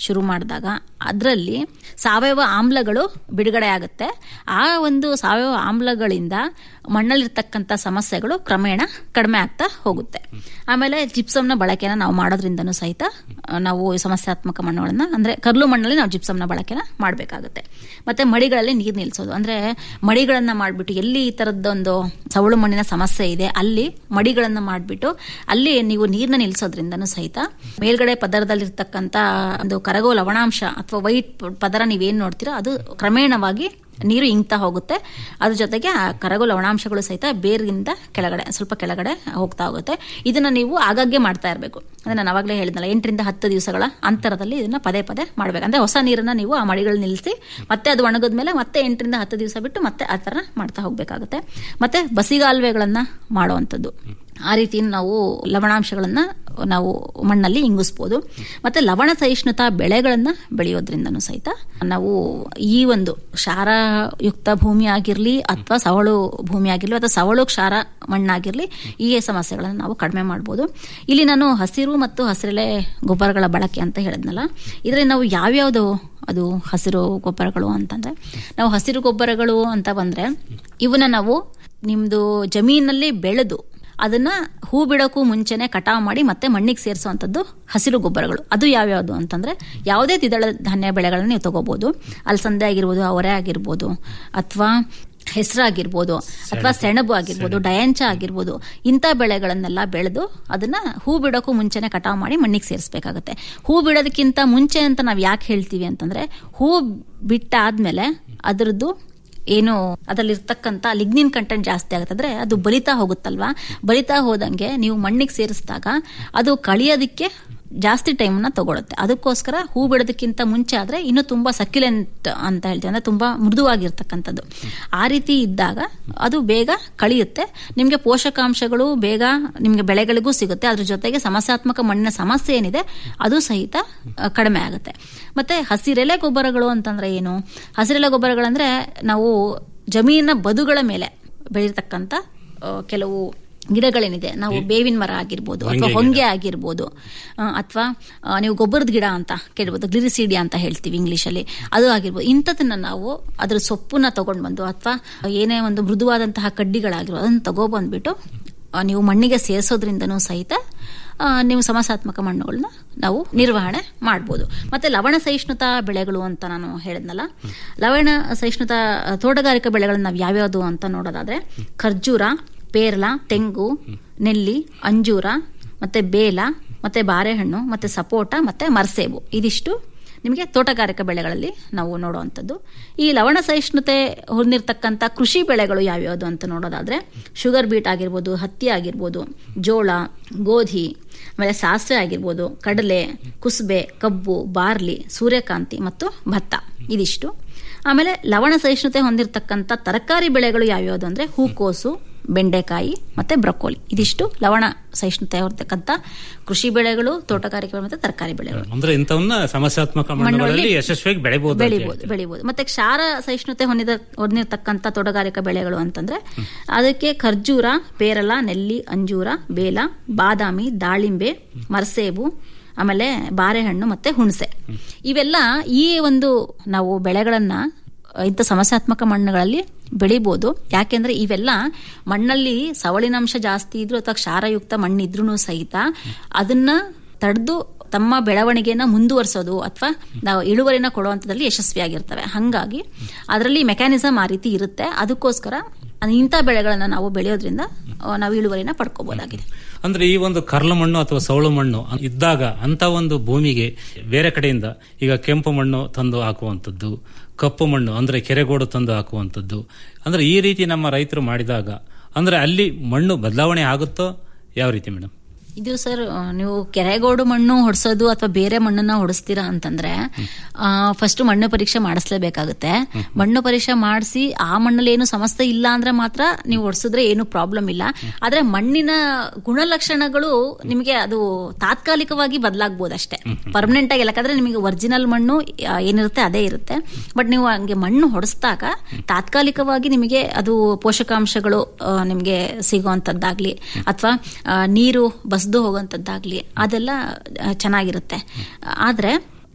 ಶುರು ಮಾಡಿದಾಗ ಅದರಲ್ಲಿ ಸಾವಯವ ಆಮ್ಲಗಳು ಬಿಡುಗಡೆ ಆಗುತ್ತೆ ಆ ಒಂದು ಸಾವಯವ ಆಮ್ಲಗಳಿಂದ ಮಣ್ಣಲ್ಲಿರ್ತಕ್ಕಂಥ ಸಮಸ್ಯೆಗಳು ಕ್ರಮೇಣ ಕಡಿಮೆ ಆಗ್ತಾ ಹೋಗುತ್ತೆ ಆಮೇಲೆ ಜಿಪ್ಸಮ್ನ ಬಳಕೆನ ನಾವು ಮಾಡೋದ್ರಿಂದನೂ ಸಹಿತ ಆ, ನಾವು ಸಮಸ್ಯಾತ್ಮಕ ಮಣ್ಣುಗಳನ್ನ ಅಂದ್ರೆ ಕರ್ಲು ಮಣ್ಣಲ್ಲಿ ನಾವು ಜಿಪ್ಸಮ್ನ ಬಳಕೆನ ಮಾಡಬೇಕಾಗುತ್ತೆ ಮತ್ತೆ ಮಡಿಗಳಲ್ಲಿ ನೀರು ನಿಲ್ಲಿಸೋದು ಅಂದ್ರೆ ಮಡಿಗಳನ್ನ ಮಾಡಿಬಿಟ್ಟು ಎಲ್ಲಿ ಈ ತರದ್ದೊಂದು ಸವಳು ಮಣ್ಣಿನ ಸಮಸ್ಯೆ ಇದೆ ಅಲ್ಲಿ ಮಡಿಗಳನ್ನ ಮಾಡಿಬಿಟ್ಟು ಅಲ್ಲಿ ನೀವು ನೀರನ್ನ ನಿಲ್ಲಿಸೋದ್ರಿಂದನೂ ಸಹಿತ ಮೇಲ್ಗಡೆ ಪದರದಲ್ಲಿರ್ತಕ್ಕಂಥ ಒಂದು ಕರಗೋ ಲವಣಾಂಶ ಅಥವಾ ವೈಟ್ ಪದರ ನೀವೇನ್ ನೋಡ್ತೀರೋ ಅದು ಕ್ರಮೇಣವಾಗಿ ನೀರು ಇಂಗ್ತಾ ಹೋಗುತ್ತೆ ಅದ್ರ ಜೊತೆಗೆ ಆ ಕರಗು ಲವಣಾಂಶಗಳು ಸಹಿತ ಬೇರಿಂದ ಕೆಳಗಡೆ ಸ್ವಲ್ಪ ಕೆಳಗಡೆ ಹೋಗ್ತಾ ಹೋಗುತ್ತೆ ಇದನ್ನ ನೀವು ಆಗಾಗ್ಗೆ ಮಾಡ್ತಾ ಇರಬೇಕು ಅಂದ್ರೆ ನಾನು ಅವಾಗಲೇ ಹೇಳಿದ್ನಲ್ಲ ಎಂಟರಿಂದ ಹತ್ತು ದಿವಸಗಳ ಅಂತರದಲ್ಲಿ ಇದನ್ನ ಪದೇ ಪದೇ ಮಾಡ್ಬೇಕು ಅಂದ್ರೆ ಹೊಸ ನೀರನ್ನ ನೀವು ಆ ಮಡಿಗಳು ನಿಲ್ಲಿಸಿ ಮತ್ತೆ ಅದು ಒಣಗಿದ್ಮೇಲೆ ಮತ್ತೆ ಎಂಟರಿಂದ ಹತ್ತು ದಿವಸ ಬಿಟ್ಟು ಮತ್ತೆ ಆ ಥರ ಮಾಡ್ತಾ ಹೋಗ್ಬೇಕಾಗುತ್ತೆ ಮತ್ತೆ ಬಸಿಗಾಲುವೆಗಳನ್ನ ಮಾಡುವಂಥದ್ದು ಆ ರೀತಿ ನಾವು ಲವಣಾಂಶಗಳನ್ನ ನಾವು ಮಣ್ಣಲ್ಲಿ ಇಂಗಿಸ್ಬೋದು ಮತ್ತೆ ಲವಣ ಸಹಿಷ್ಣುತಾ ಬೆಳೆಗಳನ್ನ ಬೆಳೆಯೋದ್ರಿಂದನೂ ಸಹಿತ ನಾವು ಈ ಒಂದು ಕ್ಷಾರಯುಕ್ತ ಭೂಮಿ ಆಗಿರ್ಲಿ ಅಥವಾ ಸವಳು ಭೂಮಿ ಆಗಿರ್ಲಿ ಅಥವಾ ಸವಳು ಕ್ಷಾರ ಮಣ್ಣಾಗಿರ್ಲಿ ಈ ಸಮಸ್ಯೆಗಳನ್ನು ನಾವು ಕಡಿಮೆ ಮಾಡ್ಬೋದು ಇಲ್ಲಿ ನಾನು ಹಸಿರು ಮತ್ತು ಹಸಿರೆಲೆ ಗೊಬ್ಬರಗಳ ಬಳಕೆ ಅಂತ ಹೇಳಿದ್ನಲ್ಲ ಇದರಲ್ಲಿ ನಾವು ಯಾವ್ಯಾವುದು ಅದು ಹಸಿರು ಗೊಬ್ಬರಗಳು ಅಂತಂದ್ರೆ ನಾವು ಹಸಿರು ಗೊಬ್ಬರಗಳು ಅಂತ ಬಂದ್ರೆ ಇವನ್ನ ನಾವು ನಿಮ್ದು ಜಮೀನಲ್ಲಿ ಬೆಳೆದು ಅದನ್ನ ಹೂ ಬಿಡೋಕ್ಕೂ ಮುಂಚೆನೆ ಕಟಾವು ಮಾಡಿ ಮತ್ತೆ ಮಣ್ಣಿಗೆ ಸೇರಿಸುವಂಥದ್ದು ಹಸಿರು ಗೊಬ್ಬರಗಳು ಅದು ಯಾವ್ಯಾವುದು ಅಂತಂದ್ರೆ ಯಾವುದೇ ದ್ವಿದಳ ಧಾನ್ಯ ಬೆಳೆಗಳನ್ನ ನೀವು ತಗೋಬಹುದು ಅಲಸಂದೆ ಆಗಿರ್ಬೋದು ಅವರೆ ಆಗಿರ್ಬೋದು ಅಥವಾ ಹೆಸರಾಗಿರ್ಬೋದು ಅಥವಾ ಸೆಣಬು ಆಗಿರ್ಬೋದು ಡಯಾಂಚ ಆಗಿರ್ಬೋದು ಇಂಥ ಬೆಳೆಗಳನ್ನೆಲ್ಲ ಬೆಳೆದು ಅದನ್ನ ಹೂ ಬಿಡೋಕ್ಕೂ ಮುಂಚೆನೆ ಕಟಾವು ಮಾಡಿ ಮಣ್ಣಿಗೆ ಸೇರಿಸಬೇಕಾಗುತ್ತೆ ಹೂ ಬಿಡೋದಕ್ಕಿಂತ ಮುಂಚೆ ಅಂತ ನಾವು ಯಾಕೆ ಹೇಳ್ತೀವಿ ಅಂತಂದ್ರೆ ಹೂ ಬಿಟ್ಟಾದ್ಮೇಲೆ ಅದರದ್ದು ಏನು ಅದರಲ್ಲಿ ಇರ್ತಕ್ಕಂಥ ಲಿಗ್ನಿನ್ ಕಂಟೆಂಟ್ ಜಾಸ್ತಿ ಆಗುತ್ತೆ ಅಂದ್ರೆ ಅದು ಬಲಿತಾ ಹೋಗುತ್ತಲ್ವಾ ಬಲಿತಾ ಹೋದಂಗೆ ನೀವು ಮಣ್ಣಿಗೆ ಸೇರಿಸಿದಾಗ ಅದು ಕಳಿಯೋದಕ್ಕೆ ಜಾಸ್ತಿ ಟೈಮ್ನ ತಗೊಳುತ್ತೆ ಅದಕ್ಕೋಸ್ಕರ ಹೂ ಬಿಡೋದಕ್ಕಿಂತ ಮುಂಚೆ ಆದ್ರೆ ಇನ್ನೂ ತುಂಬಾ ಸಕ್ಯುಲೆಂಟ್ ಅಂತ ಹೇಳ್ತೀವಿ ಅಂದ್ರೆ ತುಂಬಾ ಮೃದುವಾಗಿರ್ತಕ್ಕಂಥದ್ದು ಆ ರೀತಿ ಇದ್ದಾಗ ಅದು ಬೇಗ ಕಳಿಯುತ್ತೆ ನಿಮಗೆ ಪೋಷಕಾಂಶಗಳು ಬೇಗ ನಿಮಗೆ ಬೆಳೆಗಳಿಗೂ ಸಿಗುತ್ತೆ ಅದ್ರ ಜೊತೆಗೆ ಸಮಸ್ಯಾತ್ಮಕ ಮಣ್ಣಿನ ಸಮಸ್ಯೆ ಏನಿದೆ ಅದು ಸಹಿತ ಆ, ಕಡಿಮೆ ಆಗುತ್ತೆ ಮತ್ತೆ ಹಸಿರೆಲೆ ಗೊಬ್ಬರಗಳು ಅಂತಂದ್ರೆ ಏನು ಹಸಿರೆಲೆ ಗೊಬ್ಬರಗಳಂದ್ರೆ ನಾವು ಜಮೀನಿನ ಬದುಗಳ ಮೇಲೆ ಬೆಳೀತಕ್ಕಂಥ ಆ, ಕೆಲವು ಗಿಡಗಳೇನಿದೆ ನಾವು ಬೇವಿನ ಮರ ಆಗಿರ್ಬೋದು ಅಥವಾ ಹೊಂಗೆ ಆಗಿರ್ಬೋದು ಅಥವಾ ನೀವು ಗೊಬ್ಬರದ ಗಿಡ ಅಂತ ಕೇಳ್ಬೋದು ಗ್ಲಿರಿಸಿಡಿಯಾ ಅಂತ ಹೇಳ್ತೀವಿ ಇಂಗ್ಲಿಷಲ್ಲಿ ಅದು ಆಗಿರ್ಬೋದು ಇಂಥದನ್ನ ನಾವು ಅದ್ರ ಸೊಪ್ಪನ್ನ ತಗೊಂಡು ಬಂದು ಅಥವಾ ಏನೇ ಒಂದು ಮೃದುವಾದಂತಹ ಕಡ್ಡಿಗಳಾಗಿರ್ಬೋದು ಅದನ್ನ ತಗೊಬಂದ್ಬಿಟ್ಟು ಆ, ನೀವು ಮಣ್ಣಿಗೆ ಸೇರಿಸೋದ್ರಿಂದನೂ ಸಹಿತ ಆ, ನೀವು ಸಮಸ್ಯಾತ್ಮಕ ಮಣ್ಣುಗಳನ್ನ ನಾವು ನಿರ್ವಹಣೆ ಮಾಡ್ಬೋದು ಮತ್ತೆ ಲವಣ ಸಹಿಷ್ಣುತಾ ಬೆಳೆಗಳು ಅಂತ ನಾನು ಹೇಳಿದ್ನಲ್ಲ ಲವಣ ಸಹಿಷ್ಣುತಾ ತೋಟಗಾರಿಕಾ ಬೆಳೆಗಳನ್ನ ನಾವು ಯಾವ್ಯಾವುದು ಅಂತ ನೋಡೋದಾದ್ರೆ ಖರ್ಜೂರ ಪೇರಲ ತೆಂಗು ನೆಲ್ಲಿ ಅಂಜೂರ ಮತ್ತೆ ಬೇಲ ಮತ್ತೆ ಬಾರೆಹಣ್ಣು ಮತ್ತೆ ಸಪೋಟ ಮತ್ತೆ ಮರ್ಸೇಬು ಇದಿಷ್ಟು ನಿಮಗೆ ತೋಟಗಾರಿಕಾ ಬೆಳೆಗಳಲ್ಲಿ ನಾವು ನೋಡುವಂಥದ್ದು ಈ ಲವಣ ಸಹಿಷ್ಣುತೆ ಹೊಂದಿರತಕ್ಕಂಥ ಕೃಷಿ ಬೆಳೆಗಳು ಯಾವ್ಯಾವುದು ಅಂತ ನೋಡೋದಾದ್ರೆ ಶುಗರ್ ಬೀಟ್ ಆಗಿರ್ಬೋದು ಹತ್ತಿ ಆಗಿರ್ಬೋದು ಜೋಳ ಗೋಧಿ ಆಮೇಲೆ ಸಾಸಿವೆ ಆಗಿರ್ಬೋದು ಕಡಲೆ ಕುಸುಬೆ ಕಬ್ಬು ಬಾರ್ಲಿ ಸೂರ್ಯಕಾಂತಿ ಮತ್ತು ಭತ್ತ ಇದಿಷ್ಟು ಆಮೇಲೆ ಲವಣ ಸಹಿಷ್ಣುತೆ ಹೊಂದಿರತಕ್ಕಂಥ ತರಕಾರಿ ಬೆಳೆಗಳು ಯಾವ್ಯಾವುದು ಅಂದ್ರೆ ಹೂಕೋಸು ಬೆಂಡೆಕಾಯಿ ಮತ್ತೆ ಬ್ರೊಕೋಲಿ ಇದಿಷ್ಟು ಲವಣ ಸಹಿಷ್ಣುತೆ ಹೊರತಕ್ಕಂಥ ಕೃಷಿ ಬೆಳೆಗಳು ತೋಟಗಾರಿಕೆ ಬೆಳೆ ಮತ್ತೆ ತರಕಾರಿ ಬೆಳೆಗಳು ಅಂದ್ರೆ ಇಂಥವನ್ನ ಸಮಸ್ಯಾತ್ಮಕ ಮಣ್ಣುಗಳಲ್ಲಿ ಯಶಸ್ವಿಯಾಗಿ ಬೆಳೆಬಹುದು ಬೆಳಿಬಹುದು ಬೆಳಿಬಹುದು ಮತ್ತೆ ಕ್ಷಾರ ಸಹಿಷ್ಣುತೆ ಹೊಂದಿದ ಹೊಂದಿರತಕ್ಕಂಥ ತೋಟಗಾರಿಕಾ ಬೆಳೆಗಳು ಅಂತಂದ್ರೆ ಅದಕ್ಕೆ ಖರ್ಜೂರ ಪೇರಲ ನೆಲ್ಲಿ ಅಂಜೂರ ಬೇಲ ಬಾದಾಮಿ ದಾಳಿಂಬೆ ಮರ್ಸೇಬು ಆಮೇಲೆ ಬಾರೆಹಣ್ಣು ಮತ್ತೆ ಹುಣಸೆ ಇವೆಲ್ಲ ಈ ಒಂದು ನಾವು ಬೆಳೆಗಳನ್ನ ಇಂಥ ಸಮಸ್ಯಾತ್ಮಕ ಮಣ್ಣುಗಳಲ್ಲಿ ಬೆಳಿಬೋದು ಯಾಕೆಂದ್ರೆ ಇವೆಲ್ಲ ಮಣ್ಣಲ್ಲಿ ಸವಳಿನಾಂಶ ಜಾಸ್ತಿ ಇದ್ರು ಅಥವಾ ಕ್ಷಾರಯುಕ್ತ ಮಣ್ಣಿದ್ರೂ ಸಹಿತ ಅದನ್ನ ತಡೆದು ತಮ್ಮ ಬೆಳವಣಿಗೆನ ಮುಂದುವರಿಸೋದು ಅಥವಾ ನಾವು ಇಳುವರಿನ ಕೊಡುವಂಥದ್ರಲ್ಲಿ ಯಶಸ್ವಿಯಾಗಿರ್ತವೆ ಹಾಗಾಗಿ ಅದರಲ್ಲಿ ಮೆಕ್ಯಾನಿಸಮ್ ಆ ರೀತಿ ಇರುತ್ತೆ ಅದಕ್ಕೋಸ್ಕರ ಇಂಥ ಬೆಳೆಗಳನ್ನ ನಾವು ಬೆಳೆಯೋದ್ರಿಂದ ಆ, ನಾವು ಇಳುವರಿನ ಪಡ್ಕೋಬಹುದಾಗಿದೆ ಅಂದ್ರೆ ಈ ಒಂದು ಕರ್ಲು ಮಣ್ಣು ಅಥವಾ ಸೌಳು ಮಣ್ಣು ಇದ್ದಾಗ ಅಂತ ಒಂದು ಭೂಮಿಗೆ ಬೇರೆ ಕಡೆಯಿಂದ ಈಗ ಕೆಂಪು ಮಣ್ಣು ತಂದು ಹಾಕುವಂಥದ್ದು ಕಪ್ಪು ಮಣ್ಣು ಅಂದ್ರೆ ಕೆರೆಗೋಡು ತಂದು ಹಾಕುವಂಥದ್ದು ಅಂದ್ರೆ ಈ ರೀತಿ ನಮ್ಮ ರೈತರು ಮಾಡಿದಾಗ ಅಂದ್ರೆ ಅಲ್ಲಿ ಮಣ್ಣು ಬದಲಾವಣೆ ಆಗುತ್ತೋ ಯಾವ ರೀತಿ ಮೇಡಮ್ ಇದು ಸರ್ ಆ, ನೀವು ಕೆರೆಗೋಡು ಮಣ್ಣು ಹೊಡ್ಸೋದು ಅಥವಾ ಬೇರೆ ಮಣ್ಣನ್ನ ಹೊಡಿಸ್ತೀರಾ ಅಂತಂದ್ರೆ ಫಸ್ಟ್ ಮಣ್ಣು ಪರೀಕ್ಷೆ ಮಾಡಿಸ್ಲೇಬೇಕಾಗುತ್ತೆ ಮಣ್ಣು ಪರೀಕ್ಷೆ ಮಾಡಿಸಿ ಆ ಮಣ್ಣಲ್ಲಿ ಏನು ಸಮಸ್ಯೆ ಇಲ್ಲ ಅಂದ್ರೆ ಮಾತ್ರ ನೀವು ಹೊಡ್ಸಿದ್ರೆ ಏನು ಪ್ರಾಬ್ಲಮ್ ಇಲ್ಲ ಆದ್ರೆ ಮಣ್ಣಿನ ಗುಣಲಕ್ಷಣಗಳು ನಿಮಗೆ ಅದು ತಾತ್ಕಾಲಿಕವಾಗಿ ಬದಲಾಗಬಹುದು ಅಷ್ಟೇ ಪರ್ಮನೆಂಟ್ ಆಗಿ ಯಾಕಂದ್ರೆ ನಿಮಗೆ ಒರಿಜಿನಲ್ ಮಣ್ಣು ಆ, ಏನಿರುತ್ತೆ ಅದೇ ಇರುತ್ತೆ ಬಟ್ ನೀವು ಹಂಗೆ ಮಣ್ಣು ಹೊಡೆಸಿದಾಗ ತಾತ್ಕಾಲಿಕವಾಗಿ ನಿಮಗೆ ಅದು ಪೋಷಕಾಂಶಗಳು ಆ, ನಿಮಗೆ ಸಿಗುವಂತದ್ದಾಗ್ಲಿ ಅಥವಾ ನೀರು ಬಸ್ದು ಹೋಗುವಂತದ್ದಾಗ್ಲಿ ಅದೆಲ್ಲ ಆ, ಚೆನ್ನಾಗಿರುತ್ತೆ ಆದ್ರೆ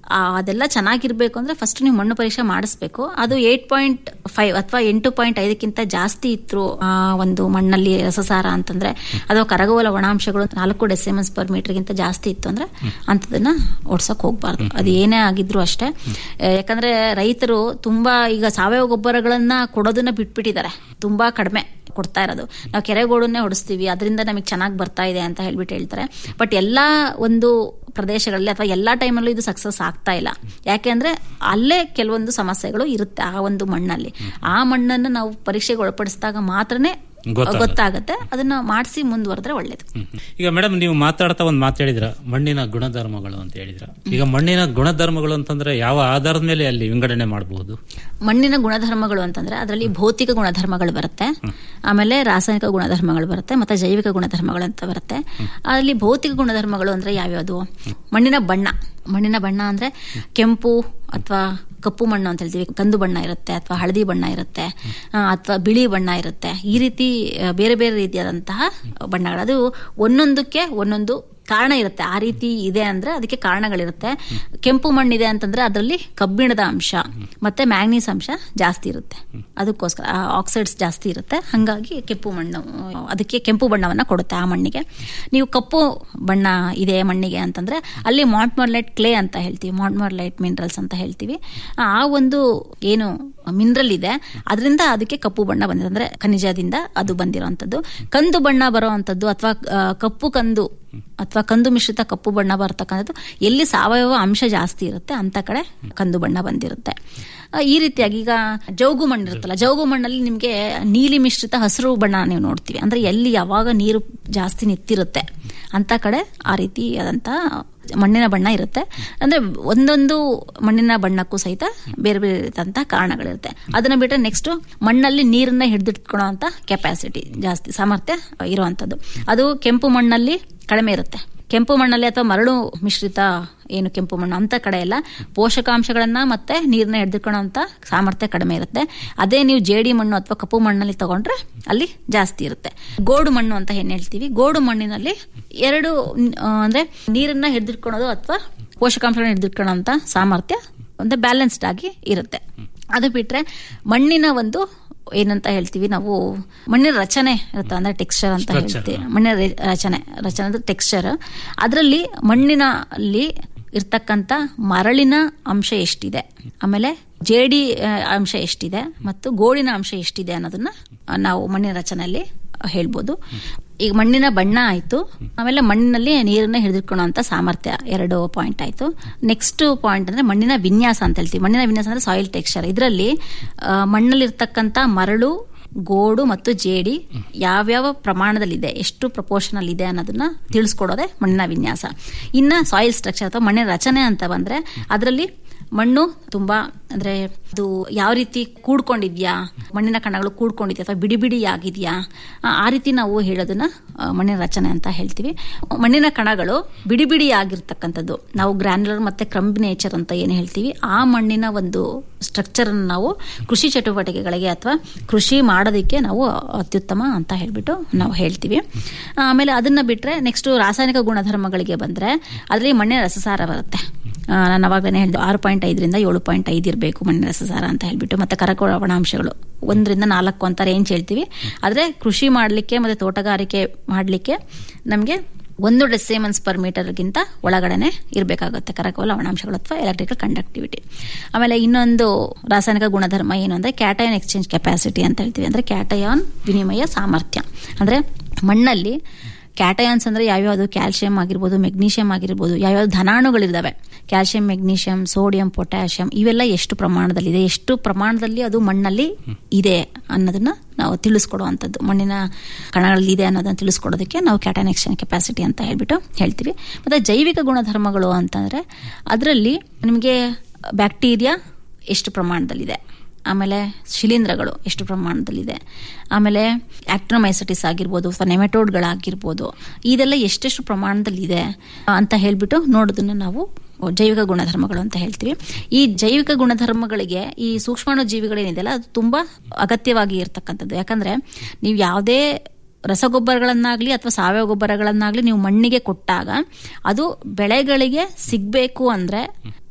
ಆ, ಅದೆಲ್ಲ ಚೆನ್ನಾಗಿರ್ಬೇಕು ಅಂದ್ರೆ ಫಸ್ಟ್ ನೀವು ಮಣ್ಣು ಪರೀಕ್ಷೆ ಮಾಡಿಸ್ಬೇಕು ಅದು ಏಟ್ ಪಾಯಿಂಟ್ ಫೈವ್ ಅಥವಾ ಎಂಟು ಪಾಯಿಂಟ್ ಐದಕ್ಕಿಂತ ಜಾಸ್ತಿ ಇತ್ತು ಆ ಒಂದು ಮಣ್ಣಲ್ಲಿ ರಸಸಾರ ಅಂತಂದ್ರೆ ಅಥವಾ ಕರಗುವಲ ಒಣಾಂಶಗಳು ನಾಲ್ಕು ಡೆಸಿಮನ್ಸ್ ಪರ್ ಮೀಟರ್ಗಿಂತ ಜಾಸ್ತಿ ಇತ್ತು ಅಂದ್ರೆ ಅಂತದನ್ನ ಓಡ್ಸಕ್ ಹೋಗ್ಬಾರ್ದು ಅದು ಏನೇ ಆಗಿದ್ರು ಅಷ್ಟೇ ಆ, ಯಾಕಂದ್ರೆ ರೈತರು ತುಂಬಾ ಈಗ ಸಾವಯವ ಗೊಬ್ಬರಗಳನ್ನ ಕೊಡೋದನ್ನ ಬಿಟ್ಬಿಟ್ಟಿದ್ದಾರೆ ತುಂಬಾ ಕಡಿಮೆ ಕೊಡ್ತಾ ಇರೋದು ನಾವು ಕೆರೆಗೋಡನ್ನೇ ಹೊಡಿಸ್ತೀವಿ ಅದರಿಂದ ನಮಗೆ ಚೆನ್ನಾಗಿ ಬರ್ತಾ ಇದೆ ಅಂತ ಹೇಳ್ಬಿಟ್ಟು ಹೇಳ್ತಾರೆ ಬಟ್ ಎಲ್ಲಾ ಒಂದು ಪ್ರದೇಶಗಳಲ್ಲಿ ಅಥವಾ ಎಲ್ಲಾ ಟೈಮಲ್ಲೂ ಇದು ಸಕ್ಸಸ್ ಆಗ್ತಾ ಇಲ್ಲ ಯಾಕೆ ಅಂದ್ರೆ ಅಲ್ಲೇ ಕೆಲವೊಂದು ಸಮಸ್ಯೆಗಳು ಇರುತ್ತೆ ಆ ಒಂದು ಮಣ್ಣಲ್ಲಿ ಆ ಮಣ್ಣನ್ನು ನಾವು ಪರೀಕ್ಷೆಗೆ ಒಳಪಡಿಸಿದಾಗ ಮಾತ್ರನೇ ಗೊತ್ತಾಗುತ್ತೆ. ಗೊತ್ತಾಗುತ್ತೆ ಅದನ್ನ ಮಾಡಿಸಿ ಮುಂದುವರೆದ್ರೆ ಒಳ್ಳೇದು ಹ್ಮ್. ಈಗ ಮೇಡಮ್ ನೀವು ಮಾತಾಡ್ತಾ ಒಂದು ಮಾತು ಹೇಳಿದ್ರ ಮಣ್ಣಿನ ಗುಣಧರ್ಮಗಳು ಅಂತ ಹೇಳಿದ್ರ ಈಗ ಮಣ್ಣಿನ ಗುಣಧರ್ಮಗಳು ಅಂತಂದ್ರೆ ಯಾವ ಆಧಾರದ ಮೇಲೆ ಅಲ್ಲಿ ವಿಂಗಡಣೆ ಮಾಡಬಹುದು ಮಣ್ಣಿನ ಗುಣಧರ್ಮಗಳು ಅಂತಂದ್ರೆ ಅದರಲ್ಲಿ ಭೌತಿಕ ಗುಣಧರ್ಮಗಳು ಬರುತ್ತೆ ಆಮೇಲೆ ರಾಸಾಯನಿಕ ಗುಣಧರ್ಮಗಳು ಬರುತ್ತೆ ಮತ್ತೆ ಜೈವಿಕ ಗುಣಧರ್ಮಗಳು ಅಂತ ಬರುತ್ತೆ ಅಲ್ಲಿ ಭೌತಿಕ ಗುಣಧರ್ಮಗಳು ಅಂದ್ರೆ ಯಾವ್ಯಾವುದು ಮಣ್ಣಿನ ಬಣ್ಣ ಮಣ್ಣಿನ ಬಣ್ಣ ಅಂದ್ರೆ ಕೆಂಪು ಅಥವಾ ಕಪ್ಪು ಮಣ್ಣು ಅಂತ ಹೇಳ್ತೀವಿ ಕಂದು ಬಣ್ಣ ಇರುತ್ತೆ ಅಥವಾ ಹಳದಿ ಬಣ್ಣ ಇರುತ್ತೆ ಅಥವಾ ಬಿಳಿ ಬಣ್ಣ ಇರುತ್ತೆ ಈ ರೀತಿ ಆ, ಬೇರೆ ಬೇರೆ ರೀತಿಯಾದಂತಹ ಬಣ್ಣಗಳು ಅದು ಒಂದೊಂದಕ್ಕೆ ಒಂದೊಂದು ಕಾರಣ ಇರುತ್ತೆ ಆ ರೀತಿ ಇದೆ ಅಂದ್ರೆ ಅದಕ್ಕೆ ಕಾರಣಗಳಿರುತ್ತೆ ಕೆಂಪು ಮಣ್ಣಿದೆ ಅಂತಂದ್ರೆ ಅದರಲ್ಲಿ ಕಬ್ಬಿಣದ ಅಂಶ ಮತ್ತೆ ಮ್ಯಾಂಗ್ನೀಸ್ ಅಂಶ ಜಾಸ್ತಿ ಇರುತ್ತೆ ಅದಕ್ಕೋಸ್ಕರ ಆಕ್ಸೈಡ್ಸ್ ಜಾಸ್ತಿ ಇರುತ್ತೆ ಹಂಗಾಗಿ ಕೆಂಪು ಮಣ್ಣು ಆ, ಅದಕ್ಕೆ ಕೆಂಪು ಬಣ್ಣವನ್ನ ಕೊಡುತ್ತೆ ಆ ಮಣ್ಣಿಗೆ ನೀವು ಕಪ್ಪು ಬಣ್ಣ ಇದೆ ಮಣ್ಣಿಗೆ ಅಂತಂದ್ರೆ ಅಲ್ಲಿ ಮಾಂಟ್ಮರ್ಲೈಟ್ ಕ್ಲೇ ಅಂತ ಹೇಳ್ತೀವಿ ಮಾಂಟ್ಮರ್ಲೈಟ್ ಮಿನರಲ್ಸ್ ಅಂತ ಹೇಳ್ತೀವಿ ಆ ಒಂದು ಏನು ಮಿನರಲ್ ಇದೆ ಅದರಿಂದ ಅದಕ್ಕೆ ಕಪ್ಪು ಬಣ್ಣ ಬಂದಿದೆ ಅಂದ್ರೆ ಖನಿಜದಿಂದ ಅದು ಬಂದಿರೋಂಥದ್ದು ಕಂದು ಬಣ್ಣ ಬರೋವಂಥದ್ದು ಅಥವಾ ಕಪ್ಪು ಕಂದು ಅಥವಾ ಕಂದು ಮಿಶ್ರಿತ ಕಪ್ಪು ಬಣ್ಣ ಬರ್ತಕ್ಕಂಥದ್ದು ಎಲ್ಲಿ ಸಾವಯವ ಅಂಶ ಜಾಸ್ತಿ ಇರುತ್ತೆ ಅಂತ ಕಡೆ ಕಂದು ಬಣ್ಣ ಬಂದಿರುತ್ತೆ ಆ, ಈ ರೀತಿಯಾಗಿ ಈಗ ಜೌಗು ಮಣ್ಣು ಇರುತ್ತಲ್ಲ ಜೌಗು ಮಣ್ಣಲ್ಲಿ ನಿಮಗೆ ನೀಲಿ ಮಿಶ್ರಿತ ಹಸಿರು ಬಣ್ಣ ನೀವು ನೋಡ್ತೀವಿ ಅಂದ್ರೆ ಎಲ್ಲಿ ಯಾವಾಗ ನೀರು ಜಾಸ್ತಿ ನಿಂತಿರುತ್ತೆ ಅಂತ ಕಡೆ ಆ ರೀತಿಯಾದಂತ ಮಣ್ಣಿನ ಬಣ್ಣ ಇರುತ್ತೆ ಅಂದ್ರೆ ಒಂದೊಂದು ಮಣ್ಣಿನ ಬಣ್ಣಕ್ಕೂ ಸಹಿತ ಬೇರೆ ಬೇರೆ ರೀತಿಯಂತಹ ಕಾರಣಗಳಿರುತ್ತೆ ಅದನ್ನ ಬಿಟ್ಟರೆ ನೆಕ್ಸ್ಟ್ ಮಣ್ಣಲ್ಲಿ ನೀರನ್ನ ಹಿಡಿದಿಟ್ಕೊಳ್ಳೋ ಅಂತ ಕೆಪಾಸಿಟಿ ಜಾಸ್ತಿ ಸಾಮರ್ಥ್ಯ ಇರುವಂತದ್ದು ಅದು ಕೆಂಪು ಮಣ್ಣಲ್ಲಿ ಕಡಿಮೆ ಇರುತ್ತೆ ಕೆಂಪು ಮಣ್ಣಲ್ಲಿ ಅಥವಾ ಮರಳು ಮಿಶ್ರಿತ ಏನು ಕೆಂಪು ಮಣ್ಣು ಅಂತ ಕಡೆ ಎಲ್ಲ ಪೋಷಕಾಂಶಗಳನ್ನ ಮತ್ತೆ ನೀರನ್ನ ಹಿಡಿದಿಟ್ಕೊಳ್ಳೋ ಅಂತ ಸಾಮರ್ಥ್ಯ ಕಡಿಮೆ ಇರುತ್ತೆ ಅದೇ ನೀವು ಜೇಡಿ ಮಣ್ಣು ಅಥವಾ ಕಪ್ಪು ಮಣ್ಣಲ್ಲಿ ತಗೊಂಡ್ರೆ ಅಲ್ಲಿ ಜಾಸ್ತಿ ಇರುತ್ತೆ ಗೋಡು ಮಣ್ಣು ಅಂತ ಏನ್ ಹೇಳ್ತೀವಿ ಗೋಡು ಮಣ್ಣಿನಲ್ಲಿ ಎರಡು ಆ, ಅಂದ್ರೆ ನೀರನ್ನ ಹಿಡಿದಿಟ್ಕೊಳ್ಳೋದು ಅಥವಾ ಪೋಷಕಾಂಶಗಳನ್ನ ಹಿಡಿದಿಟ್ಕೊಳ್ಳೋ ಅಂತ ಸಾಮರ್ಥ್ಯ ಒಂದು ಬ್ಯಾಲೆನ್ಸ್ಡ್ ಆಗಿ ಇರುತ್ತೆ ಅದು ಬಿಟ್ರೆ ಮಣ್ಣಿನ ಒಂದು ಏನಂತ ಹೇಳ್ತೀವಿ ನಾವು ಮಣ್ಣಿನ ರಚನೆ ಇರುತ್ತೆ ಅಂದ್ರೆ ಟೆಕ್ಸ್ಚರ್ ಅಂತ ಹೇಳ್ತೀವಿ ಮಣ್ಣಿನ ರೆ- ರಚನೆ ರಚನೆ ಅಂದ್ರೆ ಟೆಕ್ಸ್ಚರ್ ಅದರಲ್ಲಿ ಮಣ್ಣಿನಲ್ಲಿ ಇರ್ತಕ್ಕಂಥ ಮರಳಿನ ಅಂಶ ಎಷ್ಟಿದೆ ಆಮೇಲೆ ಜೇಡಿ ಆ, ಅಂಶ ಎಷ್ಟಿದೆ ಮತ್ತು ಗೋಡಿನ ಅಂಶ ಎಷ್ಟಿದೆ ಅನ್ನೋದನ್ನ ಆ, ನಾವು ಮಣ್ಣಿನ ರಚನೆಯಲ್ಲಿ ಹೇಳ್ಬೋದು ಈಗ ಮಣ್ಣಿನ ಬಣ್ಣ ಆಯ್ತು ಆಮೇಲೆ ಮಣ್ಣಿನಲ್ಲಿ ನೀರನ್ನ ಹಿಡಿದಿಟ್ಕೊಳ್ಳೋ ಸಾಮರ್ಥ್ಯ ಎರಡು ಪಾಯಿಂಟ್ ಆಯ್ತು ನೆಕ್ಸ್ಟ್ ಪಾಯಿಂಟ್ ಅಂದ್ರೆ ಮಣ್ಣಿನ ವಿನ್ಯಾಸ ಅಂತ ಹೇಳ್ತೀವಿ ಮಣ್ಣಿನ ವಿನ್ಯಾಸ ಅಂದ್ರೆ ಸಾಯಿಲ್ ಟೆಕ್ಸ್ಚರ್ ಇದರಲ್ಲಿ ಮಣ್ಣಲ್ಲಿರ್ತಕ್ಕಂಥ ಮರಳು ಗೋಡು ಮತ್ತು ಜೇಡಿ ಯಾವ್ಯಾವ ಪ್ರಮಾಣದಲ್ಲಿದೆ ಎಷ್ಟು ಪ್ರಪೋರ್ಷನಲ್ ಇದೆ ಅನ್ನೋದನ್ನ ತಿಳಿಸ್ಕೊಡೋದೆ ಮಣ್ಣಿನ ವಿನ್ಯಾಸ ಇನ್ನ ಸಾಯಿಲ್ ಸ್ಟ್ರಕ್ಚರ್ ಅಥವಾ ಮಣ್ಣಿನ ರಚನೆ ಅಂತ ಬಂದ್ರೆ ಅದರಲ್ಲಿ ಮಣ್ಣು ತುಂಬಾ ಅಂದ್ರೆ ಅದು ಯಾವ ರೀತಿ ಕೂಡ್ಕೊಂಡಿದ್ಯಾ ಮಣ್ಣಿನ ಕಣಗಳು ಕೂಡ್ಕೊಂಡಿದ್ಯಾ ಅಥವಾ ಬಿಡಿ ಬಿಡಿ ಆಗಿದ್ಯಾ ಆ- ಆ ರೀತಿ ನಾವು ಹೇಳೋದನ್ನ ಆ, ಮಣ್ಣಿನ ರಚನೆ ಅಂತ ಹೇಳ್ತೀವಿ ಮಣ್ಣಿನ ಕಣಗಳು ಬಿಡಿ ಬಿಡಿ ಆಗಿರ್ತಕ್ಕಂಥದ್ದು ನಾವು ಗ್ರ್ಯಾನ್ಯುಲರ್ ಮತ್ತೆ ಕ್ರಂಬ್ ನೇಚರ್ ಅಂತ ಏನು ಹೇಳ್ತೀವಿ ಆ ಮಣ್ಣಿನ ಒಂದು ಸ್ಟ್ರಕ್ಚರ್ ಅನ್ನು ನಾವು ಕೃಷಿ ಚಟುವಟಿಕೆಗಳಿಗೆ ಅಥವಾ ಕೃಷಿ ಮಾಡೋದಕ್ಕೆ ನಾವು ಅತ್ಯುತ್ತಮ ಅಂತ ಹೇಳ್ಬಿಟ್ಟು ನಾವು ಹೇಳ್ತೀವಿ ಆಮೇಲೆ ಅದನ್ನ ಬಿಟ್ರೆ ನೆಕ್ಸ್ಟ್ ರಾಸಾಯನಿಕ ಗುಣಧರ್ಮಗಳಿಗೆ ಬಂದ್ರೆ ಅದರಲ್ಲಿ ಮಣ್ಣಿನ ರಸಸಾರ ಬರುತ್ತೆ ಆ, ನಾನು ಅವಾಗಲೇ ಹೇಳಿದೆ ಆರು ಪಾಯಿಂಟ್ ಐದರಿಂದ ಏಳು ಪಾಯಿಂಟ್ ಐದು ಇರಬೇಕು ಮಣ್ಣಿನ ರಸಸಾರ ಅಂತ ಹೇಳ್ಬಿಟ್ಟು ಮತ್ತೆ ಕರಕುಳ ಒಣಾಂಶಗಳು ಒಂದರಿಂದ ನಾಲ್ಕು ಅಂತ ರೇಂಜ್ ಹೇಳ್ತೀವಿ ಆದರೆ ಕೃಷಿ ಮಾಡಲಿಕ್ಕೆ ಮತ್ತೆ ತೋಟಗಾರಿಕೆ ಮಾಡಲಿಕ್ಕೆ ನಮಗೆ ಒಂದು ಡೆಸಿಮನ್ಸ್ ಪರ್ ಮೀಟರ್ಗಿಂತ ಒಳಗಡೆನೆ ಇರಬೇಕಾಗುತ್ತೆ ಕರಕುವ ಲವಣಾಂಶಗಳು ಅಥವಾ ಎಲೆಕ್ಟ್ರಿಕಲ್ ಕಂಡಕ್ಟಿವಿಟಿ ಆಮೇಲೆ ಇನ್ನೊಂದು ರಾಸಾಯನಿಕ ಗುಣಧರ್ಮ ಏನು ಅಂದ್ರೆ ಕ್ಯಾಟಯಾನ್ ಎಕ್ಸ್ಚೇಂಜ್ ಕೆಪಾಸಿಟಿ ಅಂತ ಹೇಳ್ತೀವಿ ಅಂದ್ರೆ ಕ್ಯಾಟಯಾನ್ ವಿನಿಮಯ ಸಾಮರ್ಥ್ಯ ಅಂದ್ರೆ ಮಣ್ಣಲ್ಲಿ ಕ್ಯಾಟಯಾನ್ಸ್ ಅಂದ್ರೆ ಯಾವ್ಯಾವುದು ಕ್ಯಾಲ್ಸಿಯಂ ಆಗಿರ್ಬೋದು ಮೆಗ್ನೀಷಿಯಂ ಆಗಿರ್ಬೋದು ಯಾವ್ಯಾವ ಧನಾಣುಗಳಿದಾವೆ ಕ್ಯಾಲ್ಸಿಯಂ ಮೆಗ್ನೀಷಿಯಂ ಸೋಡಿಯಂ ಪೊಟ್ಯಾಷಿಯಂ ಇವೆಲ್ಲ ಎಷ್ಟು ಪ್ರಮಾಣದಲ್ಲಿದೆ ಎಷ್ಟು ಪ್ರಮಾಣದಲ್ಲಿ ಅದು ಮಣ್ಣಲ್ಲಿ ಇದೆ ಅನ್ನೋದನ್ನ ನಾವು ತಿಳಿಸ್ಕೊಡುವಂಥದ್ದು ಮಣ್ಣಿನ ಕಣಗಳಲ್ಲಿ ಇದೆ ಅನ್ನೋದನ್ನ ತಿಳಿಸ್ಕೊಡೋದಕ್ಕೆ ನಾವು ಕ್ಯಾಟನ್ ಎಕ್ಸ್ಚೇಂಜ್ ಕೆಪಾಸಿಟಿ ಅಂತ ಹೇಳ್ಬಿಟ್ಟು ಹೇಳ್ತೀವಿ ಮತ್ತೆ ಜೈವಿಕ ಗುಣಧರ್ಮಗಳು ಅಂತಂದ್ರೆ ಅದರಲ್ಲಿ ನಿಮಗೆ ಬ್ಯಾಕ್ಟೀರಿಯಾ ಎಷ್ಟು ಪ್ರಮಾಣದಲ್ಲಿದೆ ಆಮೇಲೆ ಶಿಲೀಂಧ್ರಗಳು ಎಷ್ಟು ಪ್ರಮಾಣದಲ್ಲಿದೆ ಆಮೇಲೆ ಆಕ್ಟ್ರೋಮೈಸಟಿಸ್ ಆಗಿರ್ಬೋದು ಅಥವಾ ನೆಮೆಟೋಡ್ಗಳಾಗಿರ್ಬೋದು ಇದೆಲ್ಲ ಎಷ್ಟೆಷ್ಟು ಪ್ರಮಾಣದಲ್ಲಿದೆ ಅಂತ ಹೇಳ್ಬಿಟ್ಟು ನೋಡೋದನ್ನ ನಾವು ಜೈವಿಕ ಗುಣಧರ್ಮಗಳು ಅಂತ ಹೇಳ್ತೀವಿ ಈ ಜೈವಿಕ ಗುಣಧರ್ಮಗಳಿಗೆ ಈ ಸೂಕ್ಷ್ಮಾಣು ಜೀವಿಗಳೇನಿದೆಯಲ್ಲ ಅದು ತುಂಬಾ ಅಗತ್ಯವಾಗಿ ಇರ್ತಕ್ಕಂಥದ್ದು ಯಾಕಂದ್ರೆ ನೀವು ಯಾವುದೇ ರಸಗೊಬ್ಬರಗಳನ್ನಾಗ್ಲಿ ಅಥವಾ ಸಾವಯವ ಗೊಬ್ಬರಗಳನ್ನಾಗ್ಲಿ ನೀವು ಮಣ್ಣಿಗೆ ಕೊಟ್ಟಾಗ ಅದು ಬೆಳೆಗಳಿಗೆ ಸಿಗ್ಬೇಕು ಅಂದ್ರೆ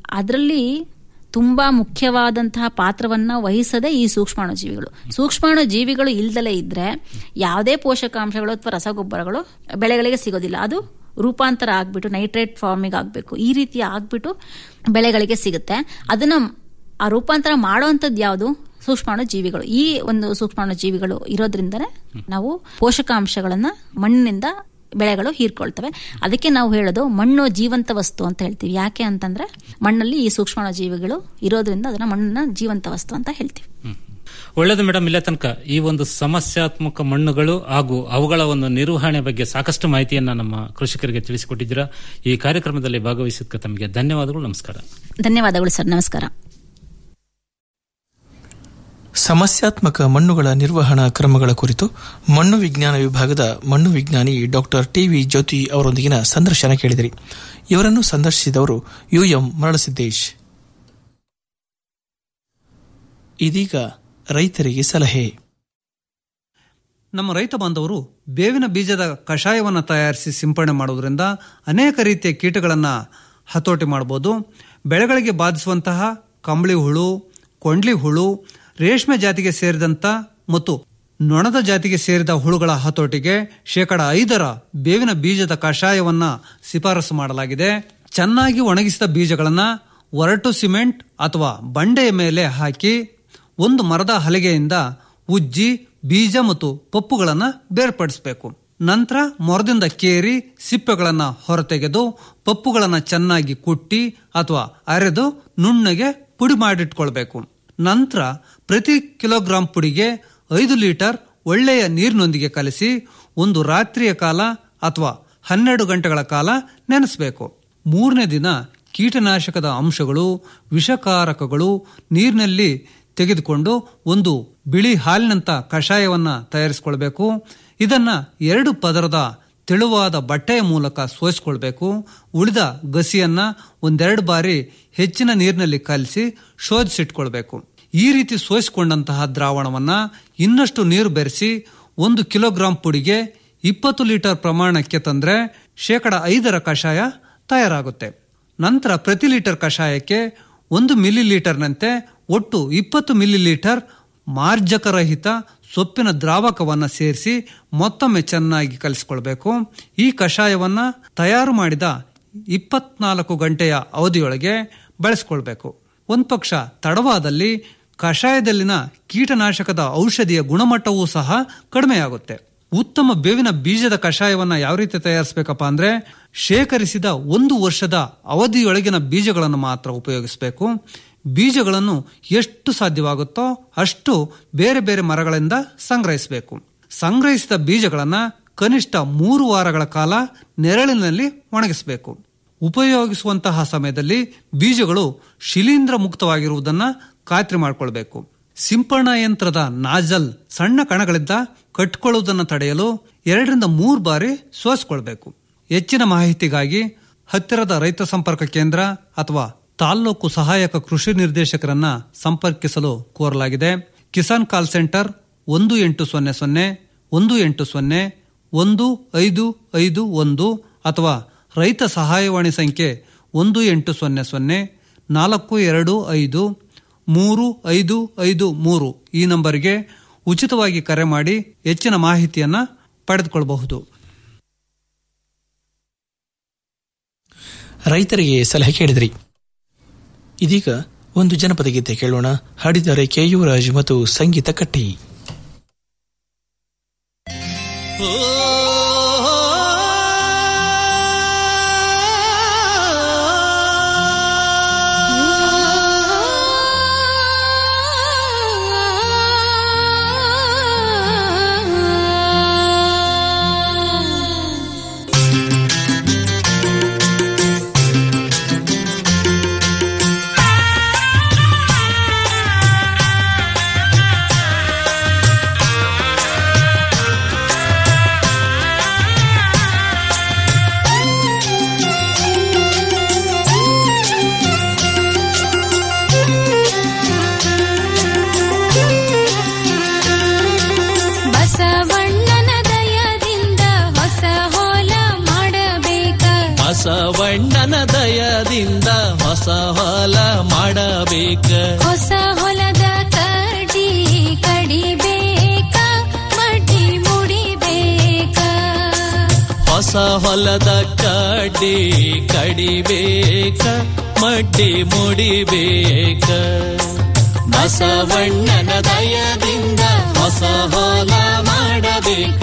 ಅದರಲ್ಲಿ ತುಂಬಾ ಮುಖ್ಯವಾದಂತಹ ಪಾತ್ರವನ್ನ ವಹಿಸದೆ ಈ ಸೂಕ್ಷ್ಮಾಣು ಜೀವಿಗಳು ಸೂಕ್ಷ್ಮಾಣು ಜೀವಿಗಳು ಇಲ್ದಲೇ ಇದ್ರೆ ಯಾವುದೇ ಪೋಷಕಾಂಶಗಳು ಅಥವಾ ರಸಗೊಬ್ಬರಗಳು ಬೆಳೆಗಳಿಗೆ ಸಿಗೋದಿಲ್ಲ ಅದು ರೂಪಾಂತರ ಆಗ್ಬಿಟ್ಟು ನೈಟ್ರೇಟ್ ಫಾರ್ಮಿಗೆ ಆಗಬೇಕು ಈ ರೀತಿ ಆಗ್ಬಿಟ್ಟು ಬೆಳೆಗಳಿಗೆ ಸಿಗುತ್ತೆ ಅದನ್ನ ಆ ರೂಪಾಂತರ ಮಾಡೋವಂಥದ್ದು ಯಾವುದು ಸೂಕ್ಷ್ಮಾಣು ಜೀವಿಗಳು ಈ ಒಂದು ಸೂಕ್ಷ್ಮಾಣು ಜೀವಿಗಳು ಇರೋದ್ರಿಂದನೇ ನಾವು ಪೋಷಕಾಂಶಗಳನ್ನ ಮಣ್ಣಿನಿಂದ ಬೆಳೆಗಳು ಹೀರ್ಕೊಳ್ತವೆ ಅದಕ್ಕೆ ನಾವು ಹೇಳೋದು ಮಣ್ಣು ಜೀವಂತ ವಸ್ತು ಅಂತ ಹೇಳ್ತೀವಿ ಯಾಕೆ ಅಂತಂದ್ರೆ ಮಣ್ಣಲ್ಲಿ ಈ ಸೂಕ್ಷ್ಮಾಣು ಜೀವಿಗಳು ಇರೋದ್ರಿಂದ ಅದನ್ನ ಮಣ್ಣನ್ನ ಜೀವಂತ ವಸ್ತು ಅಂತ ಹೇಳ್ತೀವಿ ಒಳ್ಳೆಯದು ಮೇಡಮ್ ಇಲ್ಲೇ ತನಕ ಈ ಒಂದು ಸಮಸ್ಯಾತ್ಮಕ ಮಣ್ಣುಗಳು ಹಾಗೂ ಅವುಗಳ ಒಂದು ನಿರ್ವಹಣೆ ಬಗ್ಗೆ ಸಾಕಷ್ಟು ಮಾಹಿತಿಯನ್ನ ನಮ್ಮ ಕೃಷಿಕರಿಗೆ ತಿಳಿಸಿಕೊಟ್ಟಿದ್ದೀರಾ ಈ ಕಾರ್ಯಕ್ರಮದಲ್ಲಿ ಭಾಗವಹಿಸಿದ್ದಕ್ಕೆ ತಮಗೆ ಧನ್ಯವಾದಗಳು ನಮಸ್ಕಾರ ಧನ್ಯವಾದಗಳು ಸರ್ ನಮಸ್ಕಾರ ಸಮಸ್ಯಾತ್ಮಕ ಮಣ್ಣುಗಳ ನಿರ್ವಹಣಾ ಕ್ರಮಗಳ ಕುರಿತು ಮಣ್ಣು ವಿಜ್ಞಾನ ವಿಭಾಗದ ಮಣ್ಣು ವಿಜ್ಞಾನಿ ಡಾಕ್ಟರ್ ಟಿವಿ ಜ್ಯೋತಿ ಅವರೊಂದಿಗಿನ ಸಂದರ್ಶನ ಕೇಳಿದಿರಿ ಇವರನ್ನು ಸಂದರ್ಶಿಸಿದವರು ಯುಎಂ ಮರಳಸಿದ್ದೇಶ್ ಇದೀಗ ರೈತರಿಗೆ ಸಲಹೆ ನಮ್ಮ ರೈತ ಬಾಂಧವರು ಬೇವಿನ ಬೀಜದ ಕಷಾಯವನ್ನು ತಯಾರಿಸಿ ಸಿಂಪಡಣೆ ಮಾಡುವುದರಿಂದ ಅನೇಕ ರೀತಿಯ ಕೀಟಗಳನ್ನು ಹತೋಟಿ ಮಾಡಬಹುದು ಬೆಳೆಗಳಿಗೆ ಬಾಧಿಸುವಂತಹ ಕಂಬಳಿ ಹುಳು ಕೊಂಡ್ಲಿ ಹುಳು ರೇಷ್ಮೆ ಜಾತಿಗೆ ಸೇರಿದಂತ ಮತ್ತು ನೊಣದ ಜಾತಿಗೆ ಸೇರಿದ ಹುಳುಗಳ ಹತೋಟಿಗೆ ಶೇಕಡ ಐದರ ಬೇವಿನ ಬೀಜದ ಕಷಾಯವನ್ನ ಶಿಫಾರಸು ಮಾಡಲಾಗಿದೆ ಚೆನ್ನಾಗಿ ಒಣಗಿಸಿದ ಬೀಜಗಳನ್ನ ಒರಟು ಸಿಮೆಂಟ್ ಅಥವಾ ಬಂಡೆಯ ಮೇಲೆ ಹಾಕಿ ಒಂದು ಮರದ ಹಲಗೆಯಿಂದ ಉಜ್ಜಿ ಬೀಜ ಮತ್ತು ಪಪ್ಪುಗಳನ್ನು ಬೇರ್ಪಡಿಸಬೇಕು ನಂತರ ಮೊರದಿಂದ ಕೇರಿ ಸಿಪ್ಪೆಗಳನ್ನ ಹೊರತೆಗೆದು ಪಪ್ಪುಗಳನ್ನ ಚೆನ್ನಾಗಿ ಕುಟ್ಟಿ ಅಥವಾ ಅರೆದು ನುಣ್ಣಗೆ ಪುಡಿ ಮಾಡಿಟ್ಕೊಳ್ಬೇಕು ನಂತರ ಪ್ರತಿ ಕಿಲೋಗ್ರಾಂ ಪುಡಿಗೆ ಐದು ಲೀಟರ್ ಒಳ್ಳೆಯ ನೀರಿನೊಂದಿಗೆ ಕಲಸಿ ಒಂದು ರಾತ್ರಿಯ ಕಾಲ ಅಥವಾ ಹನ್ನೆರಡು ಗಂಟೆಗಳ ಕಾಲ ನೆನೆಸಬೇಕು ಮೂರನೇ ದಿನ ಕೀಟನಾಶಕದ ಅಂಶಗಳು ವಿಷಕಾರಕಗಳು ನೀರಿನಲ್ಲಿ ತೆಗೆದುಕೊಂಡು ಒಂದು ಬಿಳಿ ಹಾಲಿನಂತ ಕಷಾಯವನ್ನ ತಯಾರಿಸಿಕೊಳ್ಬೇಕು ಇದನ್ನ ಎರಡು ಪದರದ ತೆಳುವಾದ ಬಟ್ಟೆಯ ಮೂಲಕ ಸೋಸಿಕೊಳ್ಬೇಕು ಉಳಿದ ಗಸಿಯನ್ನ ಒಂದೆರಡು ಬಾರಿ ಹೆಚ್ಚಿನ ನೀರಿನಲ್ಲಿ ಕಲಸಿ ಶೋಧಿಸಿಟ್ಕೊಳ್ಬೇಕು ಈ ರೀತಿ ಸೋಸಿಕೊಂಡಂತಹ ದ್ರಾವಣವನ್ನ ಇನ್ನಷ್ಟು ನೀರು ಬೆರೆಸಿ ಒಂದು ಕಿಲೋಗ್ರಾಂ ಪುಡಿಗೆ ಇಪ್ಪತ್ತು ಲೀಟರ್ ಪ್ರಮಾಣಕ್ಕೆ ತಂದ್ರೆ ಶೇಕಡ ಐದರ ಕಷಾಯ ತಯಾರಾಗುತ್ತೆ ನಂತರ ಪ್ರತಿ ಲೀಟರ್ ಕಷಾಯಕ್ಕೆ ಒಂದು ಮಿಲಿ ಲೀಟರ್ನಂತೆ ಒಟ್ಟು ಇಪ್ಪತ್ತು ಮಿಲಿ ಲೀಟರ್ ಮಾರ್ಜಕರಹಿತ ಸೊಪ್ಪಿನ ದ್ರಾವಕವನ್ನ ಸೇರಿಸಿ ಮತ್ತೊಮ್ಮೆ ಚೆನ್ನಾಗಿ ಕಲಿಸಿಕೊಳ್ಬೇಕು ಈ ಕಷಾಯವನ್ನ ತಯಾರು ಮಾಡಿದ ಇಪ್ಪತ್ನಾಲ್ಕು ಗಂಟೆಯ ಅವಧಿಯೊಳಗೆ ಬಳಸಿಕೊಳ್ಬೇಕು ಒಂದು ಪಕ್ಷ ತಡವಾದಲ್ಲಿ ಕಷಾಯದಲ್ಲಿನ ಕೀಟನಾಶಕದ ಔಷಧಿಯ ಗುಣಮಟ್ಟವೂ ಸಹ ಕಡಿಮೆಯಾಗುತ್ತೆ ಉತ್ತಮ ಬೇವಿನ ಬೀಜದ ಕಷಾಯವನ್ನ ಯಾವ ರೀತಿ ತಯಾರಿಸಬೇಕಪ್ಪ ಅಂದ್ರೆ ಶೇಖರಿಸಿದ ಒಂದು ವರ್ಷದ ಅವಧಿಯೊಳಗಿನ ಬೀಜಗಳನ್ನು ಮಾತ್ರ ಉಪಯೋಗಿಸಬೇಕು ಬೀಜಗಳನ್ನು ಎಷ್ಟು ಸಾಧ್ಯವಾಗುತ್ತೋ ಅಷ್ಟು ಬೇರೆ ಬೇರೆ ಮರಗಳಿಂದ ಸಂಗ್ರಹಿಸಬೇಕು ಸಂಗ್ರಹಿಸಿದ ಬೀಜಗಳನ್ನ ಕನಿಷ್ಠ ಮೂರು ವಾರಗಳ ಕಾಲ ನೆರಳಿನಲ್ಲಿ ಒಣಗಿಸಬೇಕು ಉಪಯೋಗಿಸುವಂತಹ ಸಮಯದಲ್ಲಿ ಬೀಜಗಳು ಶಿಲೀಂಧ್ರ ಮುಕ್ತವಾಗಿರುವುದನ್ನ ಖಾತ್ರಿ ಮಾಡಿಕೊಳ್ಬೇಕು ಸಿಂಪರಣಾ ಯಂತ್ರದ ನಾಜಲ್ ಸಣ್ಣ ಕಣಗಳಿಂದ ಕಟ್ಕೊಳ್ಳುವುದನ್ನು ತಡೆಯಲು ಎರಡರಿಂದ ಮೂರು ಬಾರಿ ಸೋಸಿಕೊಳ್ಬೇಕು ಹೆಚ್ಚಿನ ಮಾಹಿತಿಗಾಗಿ ಹತ್ತಿರದ ರೈತ ಸಂಪರ್ಕ ಕೇಂದ್ರ ಅಥವಾ ತಾಲ್ಲೂಕು ಸಹಾಯಕ ಕೃಷಿ ನಿರ್ದೇಶಕರನ್ನ ಸಂಪರ್ಕಿಸಲು ಕೋರಲಾಗಿದೆ ಕಿಸಾನ್ ಕಾಲ್ ಸೆಂಟರ್ ಒಂದು ಎಂಟು ಸೊನ್ನೆ ಸೊನ್ನೆ ಒಂದು ಎಂಟು ಸೊನ್ನೆ ಒಂದು ಐದು ಐದು ಒಂದು ಅಥವಾ ರೈತ ಸಹಾಯವಾಣಿ ಸಂಖ್ಯೆ ಒಂದು ಎಂಟು ಸೊನ್ನೆ ಸೊನ್ನೆ ನಾಲ್ಕು ಎರಡು ಐದು ಮೂರು ಐದು ಐದು ಮೂರು ಈ ನಂಬರ್ಗೆ ಉಚಿತವಾಗಿ ಕರೆ ಮಾಡಿ ಹೆಚ್ಚಿನ ಮಾಹಿತಿಯನ್ನ ಪಡೆದುಕೊಳ್ಳಬಹುದು ರೈತರಿಗೆ ಸಲಹೆ ಕೇಳಿದ್ರಿ ಇದೀಗ ಒಂದು ಜನಪದ ಗೀತೆ ಕೇಳೋಣ ಹಾಡಿದ್ದಾರೆ ಕೆ ಯುವರಾಜ್ ಮತ್ತು ಸಂಗೀತ ಕಟ್ಟಿ ಆ ಬಸವಣ್ಣನ ದಯದಿಂದ ಹೊಸ ಹೊಲ ಮಾಡಬೇಕ ಹೊಸ ಹೊಲದ ಕಡಿ ಕಡಿಬೇಕ ಮಡಿ ಮುಡಿಬೇಕ ಹೊಸ ಹೊಲದ ಕಡ್ಡಿ ಕಡಿಬೇಕ ಮಡ್ಡಿ ಮುಡಿಬೇಕ ಬಸವಣ್ಣನ ದಯದಿಂದ ಹೊಸ ಹೊಲ ಮಾಡಬೇಕ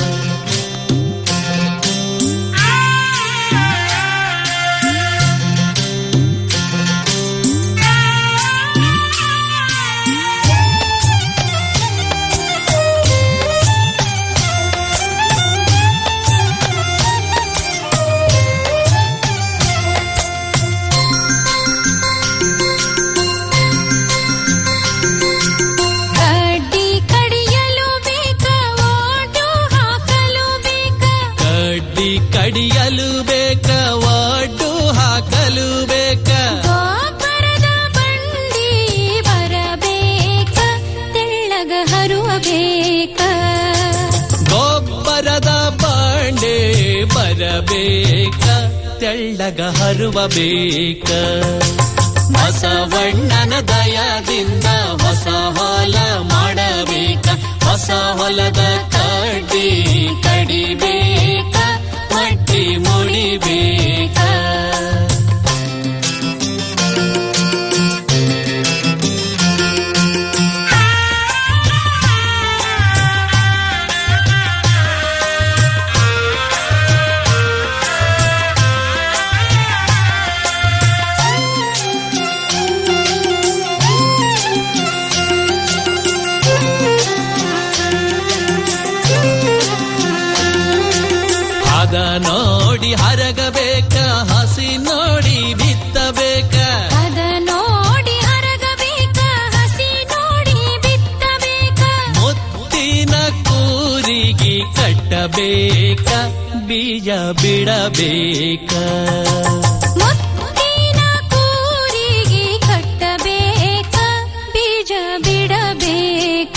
ಕಡ್ಡಿ ಕಡಿಯಲು ಬೇಕ ಓಟು ಹಾಕಲು ಬೇಕ ಕಡ್ಡಿ ಕಡಿಯಲು ಬೇಕ ಒಡ್ಡು ಹಾಕಲು ಬೇಕ ಗೊಬ್ಬರದ ಬಂಡಿ ಬರಬೇಕ ತೆಳ್ಳಗ ಹರುವ ಬೇಕ ಗೊಬ್ಬರದ ಬಂಡೆ ಬರಬೇಕ ತೆಳ್ಳಗ ಹರುವ ಬೇಕ ಬಸವಣ್ಣನ ದಯದಿಂದ ಹೊಸ ಹೊಲ ಮಾಡಬೇಕ ಹೊಸ ಹೊಲದ ಕಡ್ಡಿ ಕಡಿಬೇಕ ಮಟ್ಟಿ ಮುಡಿಬೇಕ ಅದ ನೋಡಿ ಹರಗಬೇಕ ಹಸಿ ನೋಡಿ ಬಿತ್ತಬೇಕ ಅದ ನೋಡಿ ಹರಗಬೇಕ ಹಸಿ ನೋಡಿ ಬಿತ್ತಬೇಕ ಮುತ್ತಿನ ಕೂರಿಗೆ ಕಟ್ಟಬೇಕ ಬೀಜ ಬಿಡಬೇಕ ಮುತ್ತಿನ ಕೂರಿಗೆ ಕಟ್ಟಬೇಕ ಬೀಜ ಬಿಡಬೇಕ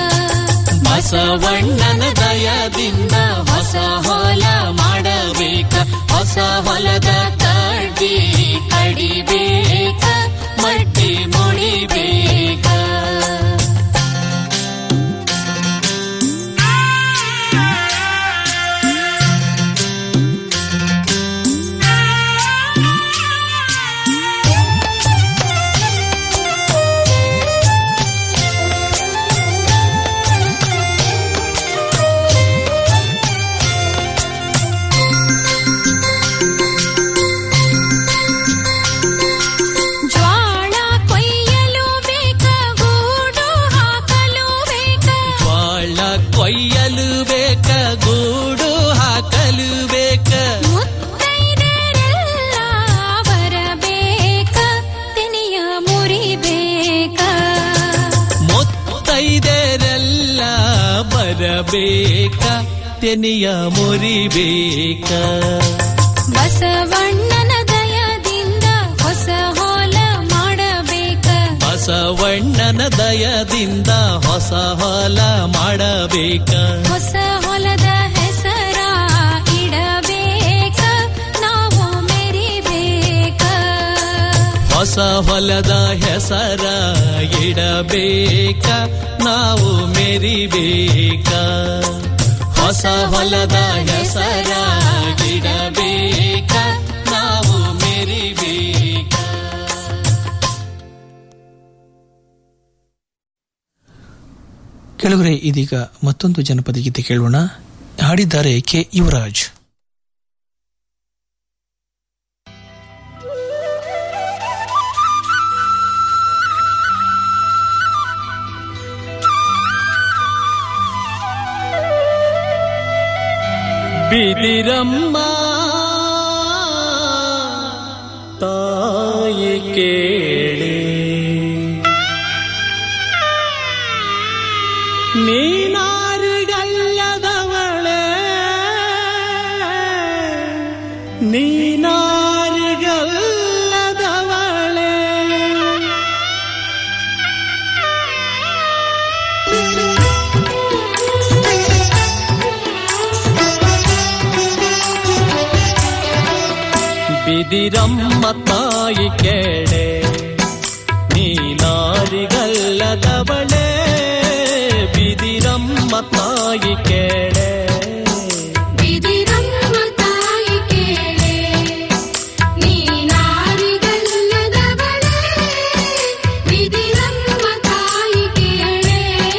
ಬಸವಣ್ಣನ ದಯದಿಂದ ಹೊಸ ಹೊಲ ಮಾಡಬೇಕ ಹೊಸ ಹೊಲದ ಕಡ್ಡಿ ಕಡಿಬೇಕ ಮಟ್ಟಿ ಮುಡಿಬೇಕ ಜ್ವಾಳ ಕೊಯ್ಯಲು ಬೇಕ ಗೂಡು ಹಾಕಲು ಬೇಕ ಬಾಳ ಕೊಯ್ಯಲು ಬೇಕ ಗೂಡು ಹಾಕಲು ಬೇಕ ಮುತ್ತೈದೆರೆಲ್ಲ ಬರಬೇಕ ತೆನೆಯ ಮುರಿಬೇಕ ಮುತ್ತೈದೆರೆಲ್ಲ ಬರಬೇಕ ತೆನಿಯ ಮುರಿಬೇಕ ಬಸವಣ್ಣನ ದಯದಿಂದ ಹೊಸ ಹೊಲ ಮಾಡಬೇಕ ಬಸವಣ್ಣನ ದಯದಿಂದ ಹೊಸ ಹೊಲ ಮಾಡಬೇಕ ಹೊಸ ಹೊಲದ ಹೆಸರ ಇಡಬೇಕ ನಾವು ಮೆರಿಬೇಕ ಹೊಸ ಹೊಲದ ಹೆಸರ ಇಡಬೇಕ ನಾವು ಮೆರಿಬೇಕ ಹೊಸ ಹೊಲದ ಹೆಸರ ಇಡಬೇಕ ನಾವು ಮೆರಿಬೇಕ ಕೆಳಗರೆ ಇದೀಗ ಮತ್ತೊಂದು ಜನಪದ ಗೀತೆ ಕೇಳೋಣ ಹಾಡಿದ್ದಾರೆ ಕೆ ಯುವರಾಜ್ ಬಿದಿರಮ್ಮ ತಾಯಿ ಕೇಳಿ ನೀನಾರಿಗಲ್ಲದವಳೆ ನೀನಾರಿಗಲ್ಲದವಳೆ ಬಿದಿರಮ್ಮ ತಾಯಿ ಕೇಳೆ ನೀನಾರಿಗಲ್ಲದವಳೆ ಬಿದಿರಮ್ಮ ತಾಯಿ ಕೇಳೆ ಬಿದಿರಮ್ಮ ತಾಯಿ ಕೇಳೆ ನೀನಾರಿಗಲ್ಲದವಳೆ ಬಿದಿರಮ್ಮ ತಾಯಿ ಕೇಳೆ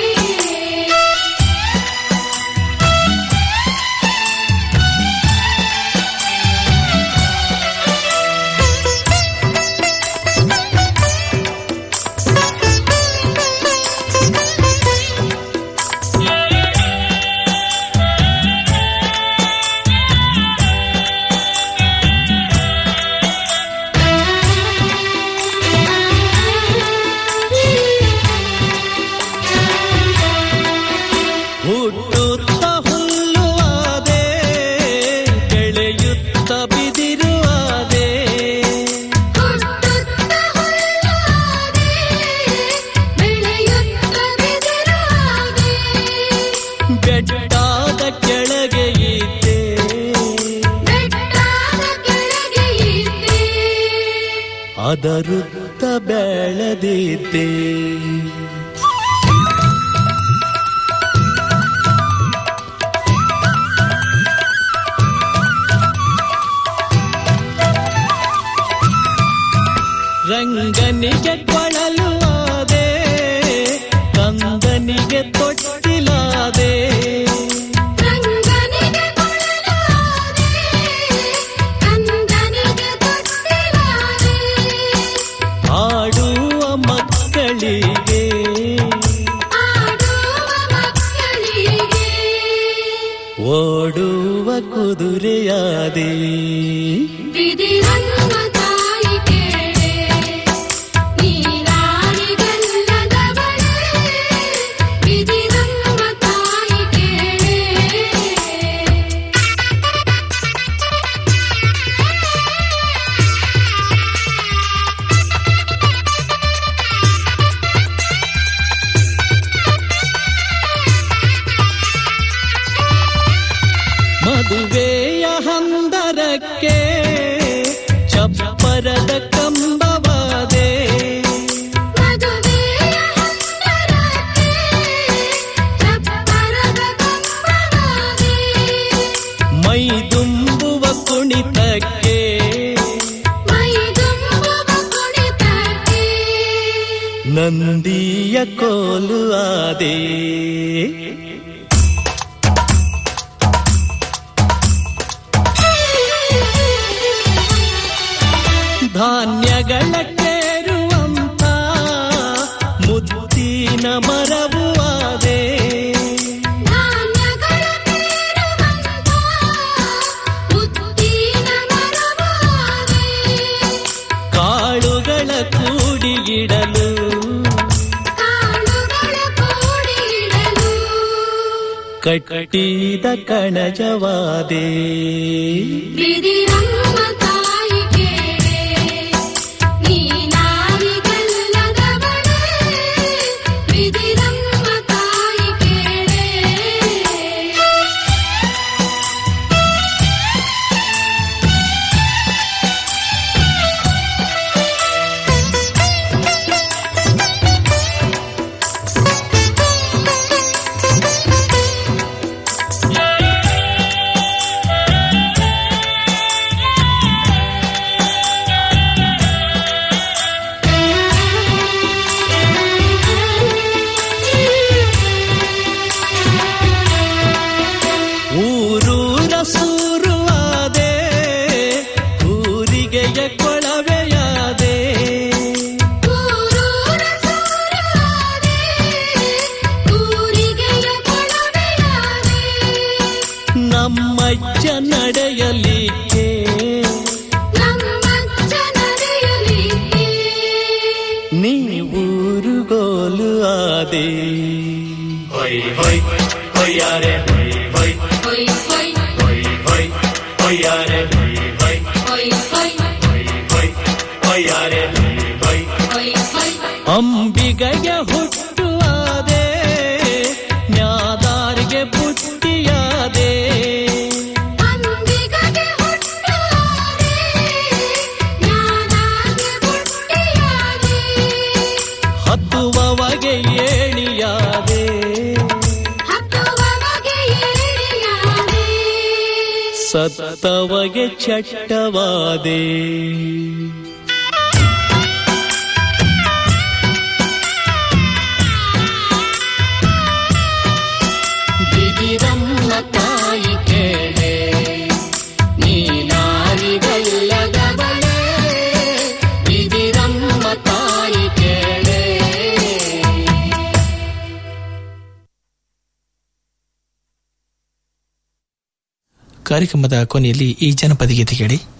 ಹುಟ್ಟುತ್ತ ಹುಲ್ಲುವಾದೆ ಬೆಳೆಯುತ್ತ ಬಿದಿರುವಾದೆ ಹುಟ್ಟುತ್ತ ಹುಲ್ಲಾದೆ ಬೆಳೆಯುತ್ತ ಬಿದಿರಾದೆ ಬೆಟ್ಟಾದ ಕೆಳಗೆ ಇದ್ದೆ ಬೆಟ್ಟಾದ ಕೆಳಗೆ ಇದ್ದೆ ಅದರುತ್ತ ಬೆಳೆದಿದ್ದೆ ರಂಗನಿಗೆ ಕೊಳಲು ಆದೆ ಕಂದನಿಗೆ ತೊಟ್ಟಿಲಾದೆ ರಂಗನಿಗೆ ಕೊಳಲಾದೆ ಕಂದನಿಗೆ ತೊಟ್ಟಿಲಾದೆ ಆಡುವ ಮಕ್ಕಳಿಗೆ ಆಡುವ ಮಕ್ಕಳಿಗೆ ಓಡುವ ಕುದುರೆಯಾದೆ ಬಿದಿರಮ್ಮ ತಾಯಿ ಕೇಳೆ ನೀನಾರಿಗಲ್ಲದವಳೆ ಬಿದಿರಮ್ಮ ತಾಯಿ ಕೇಳೆ ಮದುವೆಯ ಹಂದರಕ್ಕೆ ಚಪ್ಪರದ ಕಂಬವಾದೆ ಮದುವೆಯ ಹಂದರಕ್ಕೆ ಚಪ್ಪರದ ಕಂಬವಾದೆ ಮೈ ತುಂಬುವ ಕುಣಿತಕ್ಕೆ ಮೈ ತುಂಬುವ ಕುಣಿತಕ್ಕೆ ನಂದಿಯ ಕೋಲು ಆದೆ ಧಾನ್ಯಗಳ ಕೇರುವಂತ ಮುತ್ತಿನ ಮರವು ಆದೆ ಧಾನ್ಯಗಳ ಬೇರುವಂತ ಮುತ್ತಿನ ಮರವಾದೆ ಕಾಳುಗಳ ಕೂಡಿಗಿಡಲು ಕಾಳುಗಳ ಕೂಡಿಡಲು ಕಟ್ಟಿದ ಕಣಜವಾದೆ ಬಿದಿರಮ್ಮ ತಾಯಿ ಕೇಳೆ ನೀನಾರಿಗಲ್ಲದವಳೆ ಬಿದಿರಮ್ಮ ತಾಯಿ ಕೇಳೆ ಊರೂರ ಸೂರುವಾದೆ ಊರಿಗೆಯ ಕೊಳವೆಯಾದೆ ಊರೂರ ಸೂರಾದೆ ಊರಿಗೆಯ ಕೊಳವೆಯಾದೆ ನಮ್ಮಜ್ಜ ನಡೆಯಲಿಕ್ಕೆ ನಮ್ಮಜ್ಜ ನಡೆಯಲಿಕ್ಕೆ ನೀ ಊರುಗೋಲು ಆದೆ ಹೊಯ್ ಹೊಯ್ ಹೊಯ್ಯಾರೆ ಹೊಯ್ ಹೊಯ್ ಹೊಯ್ ಹೊಯ್ ಹೊಯ್ ಹೊಯ್ ಹೊಯ್ಯಾರೆ ಹೊಯ್ ಹೊಯ್ ಹೊಯ್ ಹೊಯ್ ಹೊಯ್ ಹೊಯ್ಯಾರೆ ಹೊಯ್ ಹೊಯ್ ಹೊಯ್ ಹೊಯ್ ಅಂಬಿಗಯ ಹುಟ್ಟುವಾದೆ ನ್ಯಾದಾರಿಗೆ ಪುಟ್ಟಿಯಾದೆ ಅಂಬಿಗಗೆ ಹುಟ್ಟಾದೆ ಬಗೆ ಏಣಿಯಾದೆ ಹತ್ತುವವಗೆ ಏಣಿಯಾದೆ ಸತ್ತವಗೆ ಚಟ್ಟವಾದೆ ಬಿದಿರಮ್ಮ ತಾಯಿ ಕೇಳೆ ನೀನಾರಿಗಲ್ಲದವಳೆ ಬಿದಿರಮ್ಮ ತಾಯಿ ಕೇಳೆ ಕಾರ್ಯಕ್ರಮದ ಕೊನೆಯಲ್ಲಿ ಈ ಜನಪದ ಗೀತೆ ಕೇಳಿ